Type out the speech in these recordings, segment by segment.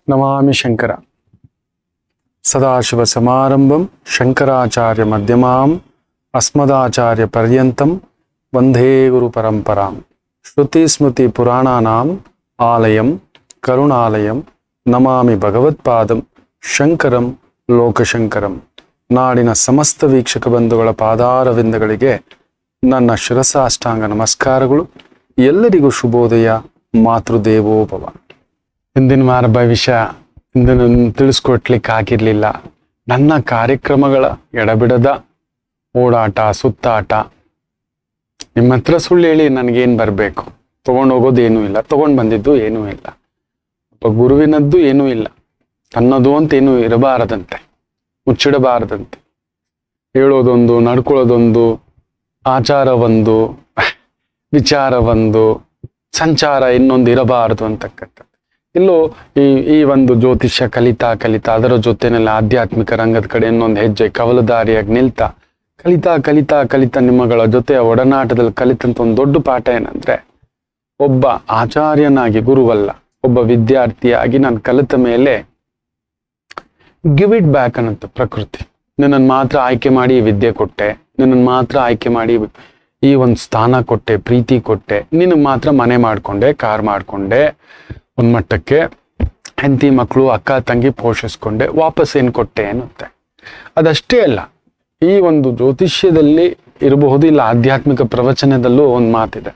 ನಮಾಮಿ ಶಂಕರ ಸದಾಶಿವ ಸಮಾರಂಭಂ ಶಂಕರಾಚಾರ್ಯ ಮಧ್ಯಮಾಂ ಅಸ್ಮದಾಚಾರ್ಯ ಪರ್ಯಂತಂ ವಂದೇ ಗುರು ಪರಂಪರಾಂ ಶ್ರುತಿ ಸ್ಮೃತಿ ಪುರಾಣಾನಾಂ ಆಲಯಂ ಕರುಣಾಲಯಂ ನಮಾಮಿ ಭಗವತ್ಪಾದಂ ಶಂಕರಂ ಲೋಕಶಂಕರಂ ನಾಡಿನ ಸಮಸ್ತ ವೀಕ್ಷಕ ಬಂಧುಗಳ ಪಾದಾರವಿಂದಗಳಿಗೆ ನನ್ನ ಶಿರಸಾಷ್ಟಾಂಗ ನಮಸ್ಕಾರಗಳು ಎಲ್ಲರಿಗೂ ಶುಭೋದಯ ಮಾತೃದೇವೋಭವ ಹಿಂದಿನ ವಾರ ಭವಿಷ್ಯ ಹಿಂದಿನ ತಿಳಿಸ್ಕೊಟ್ಲಿಕ್ಕೆ ಆಗಿರ್ಲಿಲ್ಲ ನನ್ನ ಕಾರ್ಯಕ್ರಮಗಳ ಎಡಬಿಡದ ಓಡಾಟ ಸುತ್ತಾಟ ನಿಮ್ಮ ಹತ್ರ ಸುಳ್ಳು ಹೇಳಿ ನನಗೇನು ಬರಬೇಕು ತಗೊಂಡು ಹೋಗೋದು ಏನೂ ಇಲ್ಲ ತಗೊಂಡು ಬಂದಿದ್ದು ಏನೂ ಇಲ್ಲ ಒಬ್ಬ ಗುರುವಿನದ್ದು ಏನೂ ಇಲ್ಲ ತನ್ನದು ಅಂತ ಏನೂ ಇರಬಾರದಂತೆ ಮುಚ್ಚಿಡಬಾರದಂತೆ ಹೇಳೋದೊಂದು ನಡ್ಕೊಳ್ಳೋದೊಂದು ಆಚಾರ ಒಂದು ವಿಚಾರ ಒಂದು ಸಂಚಾರ ಇನ್ನೊಂದು ಇರಬಾರದು ಅಂತಕ್ಕಂಥದ್ದು ಇಲ್ಲೋ ಈ ಈ ಒಂದು ಜ್ಯೋತಿಷ್ಯ ಕಲಿತಾ ಕಲಿತಾ ಅದರ ಜೊತೆನಲ್ಲಿ ಆಧ್ಯಾತ್ಮಿಕ ರಂಗದ ಕಡೆ ಇನ್ನೊಂದು ಹೆಜ್ಜೆ ಕವಲದಾರಿಯಾಗಿ ನಿಲ್ತಾ ಕಲಿತಾ ಕಲಿತಾ ಕಲಿತಾ ನಿಮ್ಮಗಳ ಜೊತೆ ಒಡನಾಟದಲ್ಲಿ ಕಲಿತಂತ ಒಂದು ದೊಡ್ಡ ಪಾಠ ಏನಂದ್ರೆ ಒಬ್ಬ ಆಚಾರ್ಯನಾಗಿ ಗುರುವಲ್ಲ ಒಬ್ಬ ವಿದ್ಯಾರ್ಥಿಯಾಗಿ ನಾನು ಕಲಿತ ಮೇಲೆ ಗಿವ್ ಇಟ್ ಬ್ಯಾಕ್ ಅನ್ನಂತ ಪ್ರಕೃತಿ ನಿನ್ನನ್ನು ಮಾತ್ರ ಆಯ್ಕೆ ಮಾಡಿ ಈ ವಿದ್ಯೆ ಕೊಟ್ಟೆ ನಿನ್ನನ್ನು ಮಾತ್ರ ಆಯ್ಕೆ ಮಾಡಿ ಈ ಒಂದು ಸ್ಥಾನ ಕೊಟ್ಟೆ ಪ್ರೀತಿ ಕೊಟ್ಟೆ ನಿನ್ನ ಮಾತ್ರ ಮನೆ ಮಾಡ್ಕೊಂಡೆ ಕಾರ್ ಮಾಡ್ಕೊಂಡೆ ಒಂದು ಮಟ್ಟಕ್ಕೆ ಹೆಂಡತಿ ಮಕ್ಕಳು ಅಕ್ಕ ತಂಗಿ ಪೋಷಿಸ್ಕೊಂಡೆ ವಾಪಸ್ ಏನು ಕೊಟ್ಟೆ ಅನ್ನುತ್ತೆ ಅದಷ್ಟೇ ಅಲ್ಲ ಈ ಒಂದು ಜ್ಯೋತಿಷ್ಯದಲ್ಲಿ ಇರಬಹುದು ಇಲ್ಲ ಆಧ್ಯಾತ್ಮಿಕ ಪ್ರವಚನದಲ್ಲೂ ಒಂದು ಮಾತಿದೆ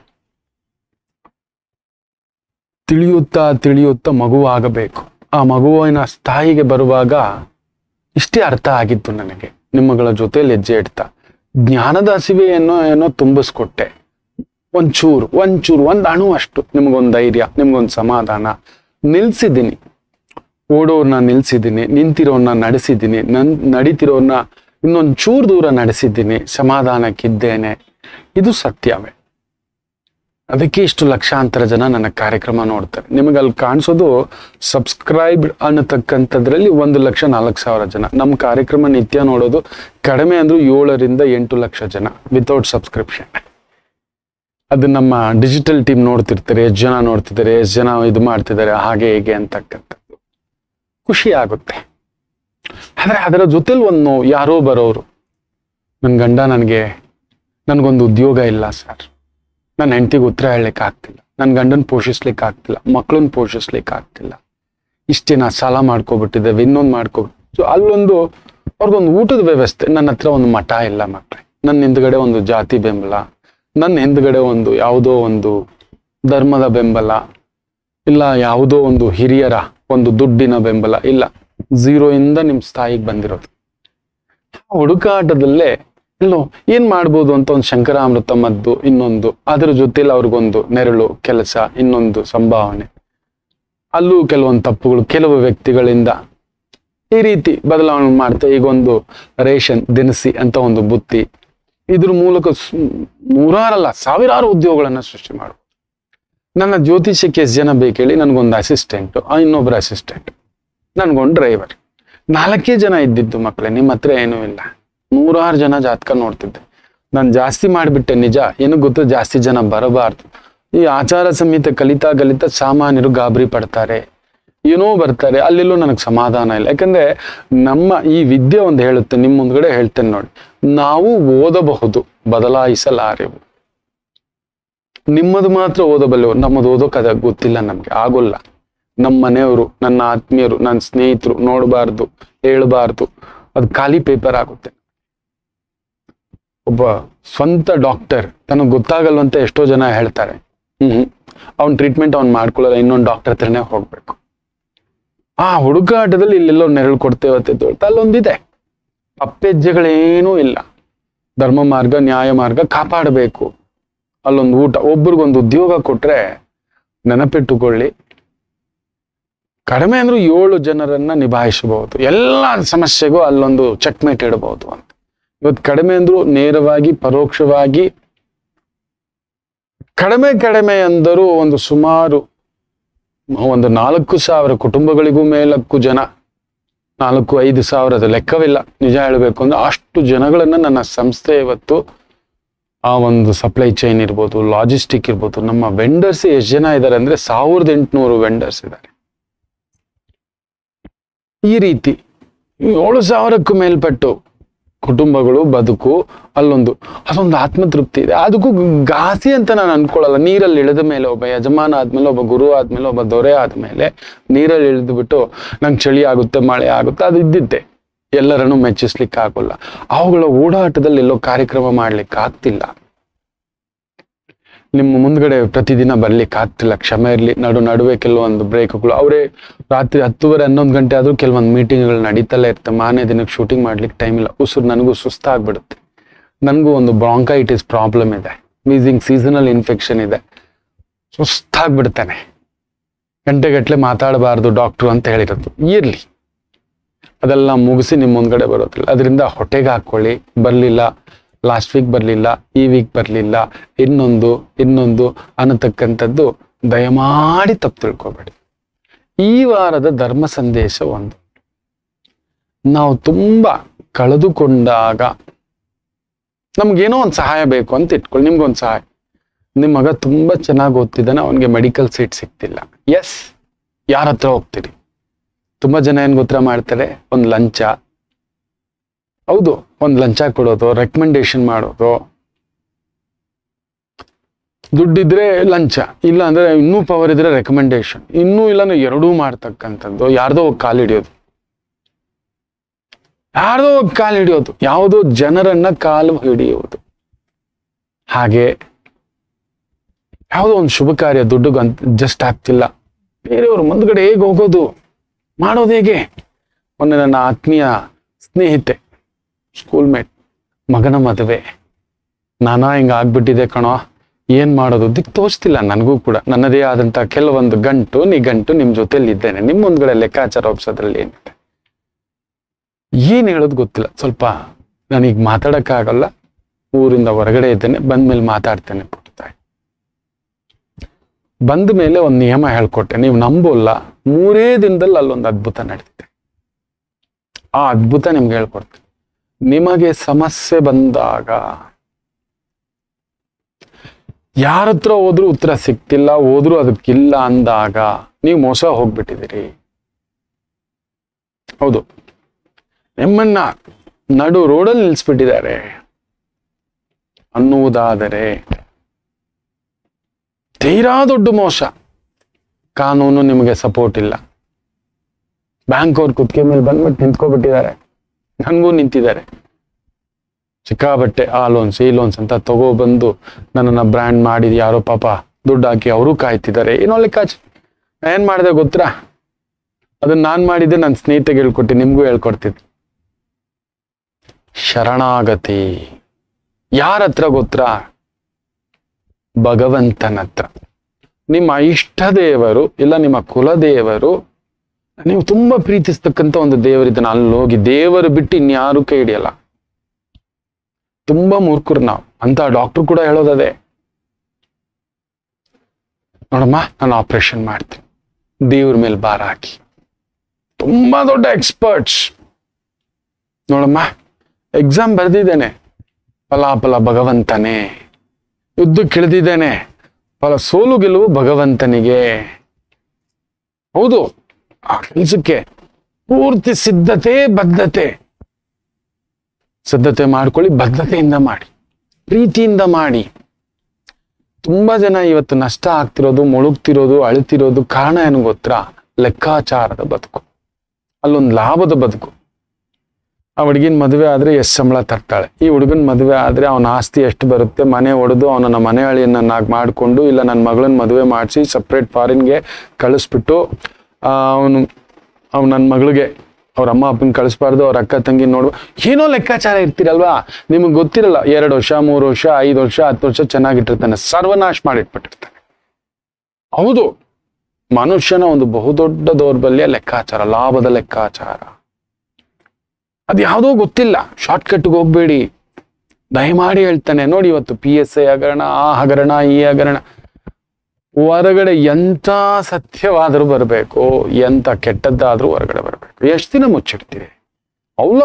ತಿಳಿಯುತ್ತಾ ತಿಳಿಯುತ್ತಾ ಮಗುವಾಗಬೇಕು ಆ ಮಗುವಿನ ಸ್ಥಾಯಿಗೆ ಬರುವಾಗ ಇಷ್ಟೇ ಅರ್ಥ ಆಗಿತ್ತು ನನಗೆ ನಿಮ್ಮಗಳ ಜೊತೆಯಲ್ಲಿ ಹೆಜ್ಜೆ ಇಡ್ತಾ ಜ್ಞಾನದ ಹಸಿವೆ ಏನೋ ಏನೋ ತುಂಬಿಸ್ಕೊಟ್ಟೆ ಒಂಚೂರು ಒಂಚೂರು ಒಂದು ಅಣು ಅಷ್ಟು ನಿಮ್ಗೊಂದು ಧೈರ್ಯ ನಿಮ್ಗೊಂದು ಸಮಾಧಾನ ನಿಲ್ಸಿದ್ದೀನಿ ಓಡೋರ್ನ ನಿಲ್ಸಿದ್ದೀನಿ ನಿಂತಿರೋರ್ನ ನಡೆಸಿದ್ದೀನಿ ನನ್ ನಡೀತಿರೋರ್ನ ಇನ್ನೊಂದು ಚೂರು ದೂರ ನಡೆಸಿದ್ದೀನಿ ಸಮಾಧಾನಕ್ಕಿದ್ದೇನೆ ಇದು ಸತ್ಯವೇ ಅದಕ್ಕೆ ಇಷ್ಟು ಲಕ್ಷಾಂತರ ಜನ ನನ್ನ ಕಾರ್ಯಕ್ರಮ ನೋಡ್ತಾರೆ ನಿಮಗೆ ಅಲ್ಲಿ ಕಾಣಿಸೋದು ಸಬ್ಸ್ಕ್ರೈಬ್ ಅನ್ನತಕ್ಕಂಥದ್ರಲ್ಲಿ ಒಂದು ಲಕ್ಷ ನಾಲ್ಕು ಸಾವಿರ ಜನ ನಮ್ಮ ಕಾರ್ಯಕ್ರಮ ನಿತ್ಯ ನೋಡೋದು ಕಡಿಮೆ ಅಂದ್ರೂ ಏಳರಿಂದ ಎಂಟು ಲಕ್ಷ ಜನ ವಿತೌಟ್ ಸಬ್ಸ್ಕ್ರಿಪ್ಷನ್ ಅದು ನಮ್ಮ ಡಿಜಿಟಲ್ ಟೀಮ್ ನೋಡ್ತಿರ್ತಾರೆ ಎಷ್ಟು ಜನ ನೋಡ್ತಿದ್ದಾರೆ ಎಷ್ಟು ಜನ ಇದು ಮಾಡ್ತಿದ್ದಾರೆ ಹಾಗೆ ಹೀಗೆ ಅಂತಕ್ಕಂಥದ್ದು ಖುಷಿ ಆಗುತ್ತೆ ಆದರೆ ಅದರ ಜೊತೆಲಿ ಒಂದು ನೋವು ಯಾರೋ ಬರೋರು ನನ್ನ ಗಂಡ ನನಗೆ ನನಗೊಂದು ಉದ್ಯೋಗ ಇಲ್ಲ ಸರ್ ನನ್ನ ಹೆಂಡತಿಗೆ ಉತ್ತರ ಹೇಳಲಿಕ್ಕೆ ಆಗ್ತಿಲ್ಲ ನನ್ನ ಗಂಡನ ಪೋಷಿಸ್ಲಿಕ್ಕೆ ಆಗ್ತಿಲ್ಲ ಮಕ್ಕಳನ್ನ ಪೋಷಿಸ್ಲಿಕ್ಕೆ ಆಗ್ತಿಲ್ಲ ಇಷ್ಟೇ ನಾ ಸಾಲ ಮಾಡ್ಕೊಬಿಟ್ಟಿದ್ದೇವೆ ಇನ್ನೊಂದು ಮಾಡ್ಕೊಬಿಟ್ಟು ಸೊ ಅಲ್ಲೊಂದು ಅವ್ರಿಗೊಂದು ಊಟದ ವ್ಯವಸ್ಥೆ ನನ್ನ ಹತ್ರ ಒಂದು ಮಠ ಇಲ್ಲ ಮಕ್ಕಳೇ ನನ್ನ ಹಿಂದ್ಗಡೆ ಒಂದು ಜಾತಿ ಬೆಂಬಲ ನನ್ನ ಹಿಂದ್ಗಡೆ ಒಂದು ಯಾವುದೋ ಒಂದು ಧರ್ಮದ ಬೆಂಬಲ ಇಲ್ಲ ಯಾವುದೋ ಒಂದು ಹಿರಿಯರ ಒಂದು ದುಡ್ಡಿನ ಬೆಂಬಲ ಇಲ್ಲ ಝೀರೋ ಇಂದ ನಿಮ್ಮ ಸ್ಥಾಯಿಗೆ ಬಂದಿರೋದು ಆ ಹುಡುಕಾಟದಲ್ಲೇ ಇಲ್ಲೋ ಏನ್ ಮಾಡ್ಬೋದು ಅಂತ ಒಂದು ಶಂಕರಾಮೃತ ಮದ್ದು ಇನ್ನೊಂದು ಅದರ ಜೊತೆಲಿ ಅವ್ರಿಗೊಂದು ನೆರಳು ಕೆಲಸ ಇನ್ನೊಂದು ಸಂಭಾವನೆ ಅಲ್ಲೂ ಕೆಲವೊಂದು ತಪ್ಪುಗಳು ಕೆಲವು ವ್ಯಕ್ತಿಗಳಿಂದ ಈ ರೀತಿ ಬದಲಾವಣೆ ಮಾಡ್ತಾ ಈಗ ಒಂದು ರೇಷನ್ ದಿನಸಿ ಅಂತ ಒಂದು ಬುತ್ತಿ ಇದ್ರ ಮೂಲಕ ಸ್- ನೂರಾರಲ್ಲ ಸಾವಿರಾರು ಉದ್ಯೋಗಗಳನ್ನ ಸೃಷ್ಟಿ ಮಾಡ್ಬೋದು ನನ್ನ ಜ್ಯೋತಿಷ್ಯಕ್ಕೆ ಎಷ್ಟು ಜನ ಬೇಕು ಹೇಳಿ ನನಗೊಂದು ಅಸಿಸ್ಟೆಂಟ್ ಇನ್ನೊಬ್ರು ಅಸಿಸ್ಟೆಂಟ್ ನನ್ಗೊಂದು ಡ್ರೈವರ್ ನಾಲ್ಕೇ ಜನ ಇದ್ದಿದ್ದು ಮಕ್ಕಳೇ ನಿಮ್ಮ ಹತ್ರ ಏನೂ ಇಲ್ಲ ನೂರಾರು ಜನ ಜಾತಕ ನೋಡ್ತಿದ್ದೆ ನಾನು ಜಾಸ್ತಿ ಮಾಡಿಬಿಟ್ಟೆ ನಿಜ ಏನು ಗೊತ್ತು ಜಾಸ್ತಿ ಜನ ಬರಬಾರ್ದು ಈ ಆಚಾರ ಸಂಹಿತೆ ಕಲಿತಾ ಕಲಿತಾ ಸಾಮಾನ್ಯರು ಗಾಬರಿ ಪಡ್ತಾರೆ ಏನೋ ಬರ್ತಾರೆ ಅಲ್ಲೆಲ್ಲೂ ನನಗೆ ಸಮಾಧಾನ ಇಲ್ಲ ಯಾಕಂದ್ರೆ ನಮ್ಮ ಈ ವಿದ್ಯೆ ಒಂದು ಹೇಳುತ್ತೆ ನಿಮ್ಮ ಮುಂದ್ಗಡೆ ಹೇಳ್ತೇನೆ ನೋಡಿ ನಾವು ಓದಬಹುದು ಬದಲಾಯಿಸಲಾರೆವು ನಿಮ್ಮದು ಮಾತ್ರ ಓದಬಲ್ಲೆವು ನಮ್ಮದು ಓದೋಕೆ ಅದ ಗೊತ್ತಿಲ್ಲ ನಮ್ಗೆ ಆಗೋಲ್ಲ ನಮ್ಮ ಮನೆಯವರು ನನ್ನ ಆತ್ಮೀಯರು ನನ್ನ ಸ್ನೇಹಿತರು ನೋಡಬಾರ್ದು ಹೇಳಬಾರ್ದು ಅದು ಖಾಲಿ ಪೇಪರ್ ಆಗುತ್ತೆ ಒಬ್ಬ ಸ್ವಂತ ಡಾಕ್ಟರ್ ತನಗೆ ಗೊತ್ತಾಗಲ್ವಂತ ಎಷ್ಟೋ ಜನ ಹೇಳ್ತಾರೆ ಹ್ಮ್ ಅವ್ನ ಟ್ರೀಟ್ಮೆಂಟ್ ಅವ್ನು ಮಾಡ್ಕೊಳ್ಳಲ್ಲ ಇನ್ನೊಂದು ಡಾಕ್ಟರ್ ಹತ್ರನೇ ಹೋಗ್ಬೇಕು ಆ ಹುಡುಕಾಟದಲ್ಲಿ ಇಲ್ಲೆಲ್ಲೋ ನೆರಳು ಕೊಡ್ತೇವೆ ಅಂತ ಹೇಳ್ತಾ ಅಲ್ಲೊಂದಿದೆ ಅಪ್ಪೆಜ್ಜೆಗಳೇನೂ ಇಲ್ಲ ಧರ್ಮ ಮಾರ್ಗ ನ್ಯಾಯ ಮಾರ್ಗ ಕಾಪಾಡಬೇಕು ಅಲ್ಲೊಂದು ಊಟ ಒಬ್ರಿಗೊಂದು ಉದ್ಯೋಗ ಕೊಟ್ರೆ ನೆನಪಿಟ್ಟುಕೊಳ್ಳಿ ಕಡಿಮೆ ಅಂದ್ರೂ ಏಳು ಜನರನ್ನ ನಿಭಾಯಿಸಬಹುದು ಎಲ್ಲ ಸಮಸ್ಯೆಗೂ ಅಲ್ಲೊಂದು ಚೆಕ್ಮೇಟ್ ಇಡಬಹುದು ಅಂತ ಇವತ್ತು ಕಡಿಮೆ ಅಂದ್ರೂ ನೇರವಾಗಿ ಪರೋಕ್ಷವಾಗಿ ಕಡಿಮೆ ಕಡಿಮೆ ಅಂದರೂ ಒಂದು ಸುಮಾರು ಒಂದು ನಾಲ್ಕು ಸಾವಿರ ಕುಟುಂಬಗಳಿಗೂ ಮೇಲಕ್ಕೂ ಜನ ನಾಲ್ಕು ಐದು ಸಾವಿರದ ಲೆಕ್ಕವಿಲ್ಲ ನಿಜ ಹೇಳಬೇಕು ಅಂದ್ರೆ ಅಷ್ಟು ಜನಗಳನ್ನ ನನ್ನ ಸಂಸ್ಥೆ ಇವತ್ತು ಆ ಒಂದು ಸಪ್ಲೈ ಚೈನ್ ಇರ್ಬೋದು ಲಾಜಿಸ್ಟಿಕ್ ಇರ್ಬೋದು ನಮ್ಮ ವೆಂಡರ್ಸ್ ಎಷ್ಟು ಜನ ಇದ್ದಾರೆ ಅಂದ್ರೆ ಸಾವಿರದ ಎಂಟುನೂರು ವೆಂಡರ್ಸ್ ಇದ್ದಾರೆ ಈ ರೀತಿ ಏಳು ಸಾವಿರಕ್ಕೂ ಮೇಲ್ಪಟ್ಟು ಕುಟುಂಬಗಳು ಬದುಕು ಅಲ್ಲೊಂದು ಅದೊಂದು ಆತ್ಮತೃಪ್ತಿ ಇದೆ ಅದಕ್ಕೂ ಘಾಸಿ ಅಂತ ನಾನು ಅನ್ಕೊಳ್ಳಲ್ಲ ನೀರಲ್ಲಿ ಇಳಿದ ಮೇಲೆ ಒಬ್ಬ ಯಜಮಾನ ಆದ್ಮೇಲೆ ಒಬ್ಬ ಗುರು ಆದ್ಮೇಲೆ ಒಬ್ಬ ದೊರೆ ಆದ್ಮೇಲೆ ನೀರಲ್ಲಿ ಇಳಿದು ಬಿಟ್ಟು ನಂಗೆ ಚಳಿ ಆಗುತ್ತೆ ಮಳೆ ಆಗುತ್ತೆ ಅದು ಇದ್ದಿದ್ದೆ ಎಲ್ಲರನ್ನು ಮೆಚ್ಚಿಸ್ಲಿಕ್ಕೆ ಆಗೋಲ್ಲ ಅವುಗಳ ಓಡಾಟದಲ್ಲಿ ಎಲ್ಲೋ ಕಾರ್ಯಕ್ರಮ ಮಾಡ್ಲಿಕ್ಕೆ ಆಗ್ತಿಲ್ಲ ನಿಮ್ಮ ಮುಂದ್ಗಡೆ ಪ್ರತಿದಿನ ಬರ್ಲಿಕ್ಕೆ ಆಗ್ತಿಲ್ಲ ಕ್ಷಮೆ ಇರಲಿ ನಡು ನಡುವೆ ಕೆಲವೊಂದು ಬ್ರೇಕ್ಗಳು ಅವರೇ ರಾತ್ರಿ ಹತ್ತುವರೆ ಹನ್ನೊಂದು ಗಂಟೆ ಆದ್ರೂ ಕೆಲವೊಂದು ಮೀಟಿಂಗ್ಗಳು ನಡೀತಲೇ ಇರ್ತವೆ ಮಾನೇ ದಿನಕ್ಕೆ ಶೂಟಿಂಗ್ ಮಾಡ್ಲಿಕ್ಕೆ ಟೈಮ್ ಇಲ್ಲ ಉಸಿರು ನನಗೂ ಸುಸ್ತಾಗ್ಬಿಡುತ್ತೆ ನನಗೂ ಒಂದು ಬ್ರಾಂಕೈಟಿಸ್ ಪ್ರಾಬ್ಲಮ್ ಇದೆ ಮೀಸಿಂಗ್ ಸೀಸನಲ್ ಇನ್ಫೆಕ್ಷನ್ ಇದೆ ಸುಸ್ತಾಗ್ಬಿಡ್ತಾನೆ ಗಂಟೆಗಟ್ಟಲೆ ಮಾತಾಡಬಾರ್ದು ಡಾಕ್ಟ್ರು ಅಂತ ಹೇಳಿರೋದು ಇರ್ಲಿ ಅದೆಲ್ಲ ಮುಗಿಸಿ ನಿಮ್ಮ ಮುಂದ್ಗಡೆ ಬರೋದಿಲ್ಲ ಅದರಿಂದ ಹೊಟ್ಟೆಗೆ ಹಾಕೊಳ್ಳಿ ಬರಲಿಲ್ಲ ಲಾಸ್ಟ್ ವೀಕ್ ಬರಲಿಲ್ಲ ಈ ವೀಕ್ ಬರಲಿಲ್ಲ ಇನ್ನೊಂದು ಇನ್ನೊಂದು ಅನ್ನತಕ್ಕಂಥದ್ದು ದಯಮಾಡಿ ತಪ್ಪು ತಿಳ್ಕೊಬೇಡಿ ಈ ವಾರದ ಧರ್ಮ ಸಂದೇಶ ಒಂದು ನಾವು ತುಂಬ ಕಳೆದುಕೊಂಡಾಗ ನಮ್ಗೇನೋ ಒಂದು ಸಹಾಯ ಬೇಕು ಅಂತ ಇಟ್ಕೊಳ್ಳಿ ನಿಮ್ಗೊಂದು ಸಹಾಯ ನಿಮ್ಮ ಮಗ ತುಂಬಾ ಚೆನ್ನಾಗಿ ಓದ್ತಿದ್ದಾನೆ ಅವನಿಗೆ ಮೆಡಿಕಲ್ ಸೀಟ್ ಸಿಗ್ತಿಲ್ಲ ಎಸ್ ಯಾರ ಹತ್ರ ಹೋಗ್ತೀರಿ ತುಂಬಾ ಜನ ಏನ್ ಗೊತ್ತರ ಮಾಡ್ತಾರೆ ಒಂದು ಲಂಚ ಹೌದು ಒಂದು ಲಂಚ ಕೊಡೋದು ರೆಕಮೆಂಡೇಶನ್ ಮಾಡೋದು ದುಡ್ಡಿದ್ರೆ ಲಂಚ ಇಲ್ಲ ಅಂದ್ರೆ ಇನ್ನೂ ಪವರ್ ಇದ್ರೆ ರೆಕಮೆಂಡೇಶನ್ ಇನ್ನೂ ಇಲ್ಲ ಅಂದ್ರೆ ಎರಡೂ ಮಾಡ್ತಕ್ಕಂಥದ್ದು ಯಾರ್ದೋ ಹೋಗಿ ಕಾಲು ಹಿಡಿಯೋದು ಯಾರ್ದೋ ಹೋಗಿ ಕಾಲು ಹಿಡಿಯೋದು ಯಾವುದೋ ಜನರನ್ನ ಕಾಲು ಹಿಡಿಯೋದು ಹಾಗೆ ಯಾವುದೋ ಒಂದು ಶುಭ ಕಾರ್ಯ ದುಡ್ಡುಗೆ ಅಂತ ಜಸ್ಟ್ ಆಗ್ತಿಲ್ಲ ಬೇರೆಯವ್ರ ಮುಂದ್ಗಡೆ ಹೇಗೆ ಹೋಗೋದು ಮಾಡೋದು ಹೇಗೆ ಮೊನ್ನೆ ನನ್ನ ಆತ್ಮೀಯ ಸ್ನೇಹಿತೆ ಸ್ಕೂಲ್ ಮೇಟ್ ಮಗನ ಮದುವೆ ನಾನಾ ಹಿಂಗ ಆಗ್ಬಿಟ್ಟಿದೆ ಕಣೋ ಏನ್ ಮಾಡೋದು ದಿಕ್ ತೋಚ್ತಿಲ್ಲ ನನಗೂ ಕೂಡ ನನ್ನದೇ ಆದಂತ ಕೆಲವೊಂದು ಗಂಟು ನಿಗಂಟು ನಿಮ್ ಜೊತೆಲಿ ಇದ್ದೇನೆ ನಿಮ್ ಮುಂದ್ಗಡೆ ಲೆಕ್ಕಾಚಾರ ಒಪ್ಸೋದ್ರಲ್ಲಿ ಏನಿದೆ ಏನ್ ಹೇಳೋದು ಗೊತ್ತಿಲ್ಲ ಸ್ವಲ್ಪ ನನಗೆ ಮಾತಾಡಕ್ಕಾಗಲ್ಲ ಊರಿಂದ ಹೊರಗಡೆ ಇದ್ದೇನೆ ಬಂದ್ಮೇಲೆ ಮಾತಾಡ್ತೇನೆ ಪುಟ್ಟಾಯಿ ಬಂದ ಮೇಲೆ ಒಂದು ನಿಯಮ ಹೇಳ್ಕೊಟ್ಟೆ ನೀವು ನಂಬೋಲ್ಲ ಮೂರೇ ದಿನದಲ್ಲಿ ಅಲ್ಲೊಂದು ಅದ್ಭುತ ನಡೆದಿದೆ ಆ ಅದ್ಭುತ ನಿಮ್ಗೆ ಹೇಳ್ಕೊಡ್ತೀನಿ ನಿಮಗೆ ಸಮಸ್ಯೆ ಬಂದಾಗ ಯಾರ ಹತ್ರ ಹೋದ್ರೂ ಉತ್ತರ ಸಿಕ್ತಿಲ್ಲ ಹೋದ್ರೂ ಅದಕ್ಕಿಲ್ಲ ಅಂದಾಗ ನೀವು ಮೋಸ ಹೋಗ್ಬಿಟ್ಟಿದ್ದೀರಿ ಹೌದು ನಿಮ್ಮನ್ನ ನಡು ರೋಡಲ್ಲಿ ನಿಲ್ಸ್ಬಿಟ್ಟಿದ್ದಾರೆ ಅನ್ನುವುದಾದರೆ ತೀರಾ ದೊಡ್ಡ ಮೋಸ ಕಾನೂನು ನಿಮಗೆ ಸಪೋರ್ಟ್ ಇಲ್ಲ ಬ್ಯಾಂಕ್ ಅವ್ರ ಕುತ್ತಿಗೆ ಮೇಲೆ ಬಂದ್ಬಿಟ್ಟು ನಿಂತ್ಕೊಬಿಟ್ಟಿದ್ದಾರೆ ನನಗೂ ನಿಂತಿದ್ದಾರೆ ಸಿಕ್ಕಾಬಟ್ಟೆ ಆ ಲೋನ್ಸ್ ಈ ಲೋನ್ಸ್ ಅಂತ ತಗೊಬಂದು ನನ್ನನ್ನ ಬ್ರ್ಯಾಂಡ್ ಮಾಡಿದ್ ಯಾರೋ ಪಾಪ ದುಡ್ಡು ಹಾಕಿ ಅವರು ಕಾಯ್ತಿದ್ದಾರೆ ಏನೋ ಲೆಕ್ಕಾಚ ಏನ್ ಮಾಡಿದೆ ಗೊತ್ತಾ ಅದನ್ನ ನಾನ್ ಮಾಡಿದ್ದೆ ನನ್ನ ಸ್ನೇಹಿತೆಗೆ ಹೇಳ್ಕೊಟ್ಟು ನಿಮ್ಗೂ ಹೇಳ್ಕೊಡ್ತಿದ್ದೆ ಶರಣಾಗತಿ ಯಾರ ಹತ್ರ ಗೊತ್ತಾ ಭಗವಂತನ ಹತ್ರ ನಿಮ್ಮ ಇಷ್ಟ ದೇವರು ಇಲ್ಲ ನಿಮ್ಮ ಕುಲದೇವರು ನೀವು ತುಂಬಾ ಪ್ರೀತಿಸ್ತಕ್ಕಂಥ ಒಂದು ದೇವರಿದ್ದಾನೆ ಅಲ್ಲಿ ಹೋಗಿ ದೇವರು ಬಿಟ್ಟು ಇನ್ಯಾರು ಕೈ ಹಿಡಿಯಲ್ಲ ತುಂಬಾ ಮೂರ್ಖರು ನಾವು ಅಂತ ಡಾಕ್ಟರ್ ಕೂಡ ಹೇಳೋದದೇ ನೋಡಮ್ಮ ನಾನು ಆಪರೇಷನ್ ಮಾಡ್ತೀನಿ ದೇವ್ರ ಮೇಲೆ ಭಾರ ಹಾಕಿ ತುಂಬಾ ದೊಡ್ಡ ಎಕ್ಸ್ಪರ್ಟ್ಸ್ ನೋಡಮ್ಮ ಎಕ್ಸಾಮ್ ಬರೆದಿದ್ದೇನೆ ಫಲಾಫಲ ಭಗವಂತನೇ ಯುದ್ಧಕ್ಕೆ ಇಳಿದಿದ್ದೇನೆ ಫಲ ಸೋಲು ಗೆಲುವು ಭಗವಂತನಿಗೆ ಹೌದು ಆ ಕೆಲಸಕ್ಕೆ ಪೂರ್ತಿ ಸಿದ್ಧತೆ ಬದ್ಧತೆ ಸಿದ್ಧತೆ ಮಾಡ್ಕೊಳ್ಳಿ ಬದ್ಧತೆಯಿಂದ ಮಾಡಿ ಪ್ರೀತಿಯಿಂದ ಮಾಡಿ ತುಂಬಾ ಜನ ಇವತ್ತು ನಷ್ಟ ಆಗ್ತಿರೋದು ಮುಳುಗ್ತಿರೋದು ಅಳ್ತಿರೋದು ಕಾರಣ ಏನು ಗೊತ್ತಾ ಲೆಕ್ಕಾಚಾರದ ಬದುಕು ಅಲ್ಲೊಂದು ಲಾಭದ ಬದುಕು ಆ ಹುಡುಗಿನ ಮದುವೆ ಆದ್ರೆ ಎಷ್ಟು ಸಂಬಳ ತರ್ತಾಳೆ ಈ ಹುಡುಗನ ಮದುವೆ ಆದ್ರೆ ಅವನ ಆಸ್ತಿ ಎಷ್ಟು ಬರುತ್ತೆ ಮನೆ ಒಡೆದು ಅವನನ್ನ ಮನೆ ಅಳಿಯನ್ನಾಗಿ ಮಾಡಿಕೊಂಡು ಇಲ್ಲ ನನ್ನ ಮಗಳನ್ನ ಮದುವೆ ಮಾಡಿಸಿ ಸಪ್ರೇಟ್ ಫಾರಿನ್ಗೆ ಕಳಿಸ್ಬಿಟ್ಟು ಅವನು ಅವ್ನು ನನ್ನ ಮಗಳಿಗೆ ಅವ್ರ ಅಮ್ಮ ಅಪ್ಪನ ಕಳಿಸ್ಬಾರ್ದು ಅವ್ರ ಅಕ್ಕ ತಂಗಿ ನೋಡುವ ಏನೋ ಲೆಕ್ಕಾಚಾರ ಇರ್ತೀರಲ್ವಾ ನಿಮಗೆ ಗೊತ್ತಿರಲ್ಲ ಎರಡು ವರ್ಷ ಮೂರು ವರ್ಷ ಐದು ವರ್ಷ ಹತ್ತು ವರ್ಷ ಚೆನ್ನಾಗಿಟ್ಟಿರ್ತಾನೆ ಸರ್ವನಾಶ ಮಾಡಿಟ್ಬಿಟ್ಟಿರ್ತಾನೆ ಹೌದು ಮನುಷ್ಯನ ಒಂದು ಬಹುದೊಡ್ಡ ದೌರ್ಬಲ್ಯ ಲೆಕ್ಕಾಚಾರ ಲಾಭದ ಲೆಕ್ಕಾಚಾರ ಅದು ಯಾವುದೋ ಗೊತ್ತಿಲ್ಲ ಶಾರ್ಟ್ಕಟ್ಗೆ ಹೋಗ್ಬೇಡಿ ದಯಮಾಡಿ ಹೇಳ್ತಾನೆ ನೋಡಿ ಇವತ್ತು ಪಿ ಎಸ್ ಐ ಹಗರಣ ಆ ಹಗರಣ ಈ ಹಗರಣ ಹೊರಗಡೆ ಎಂಥ ಸತ್ಯವಾದರೂ ಬರಬೇಕು ಎಂಥ ಕೆಟ್ಟದ್ದಾದ್ರೂ ಹೊರಗಡೆ ಬರಬೇಕು ಎಷ್ಟು ದಿನ ಮುಚ್ಚಿಡ್ತೀರಿ ಅವಲ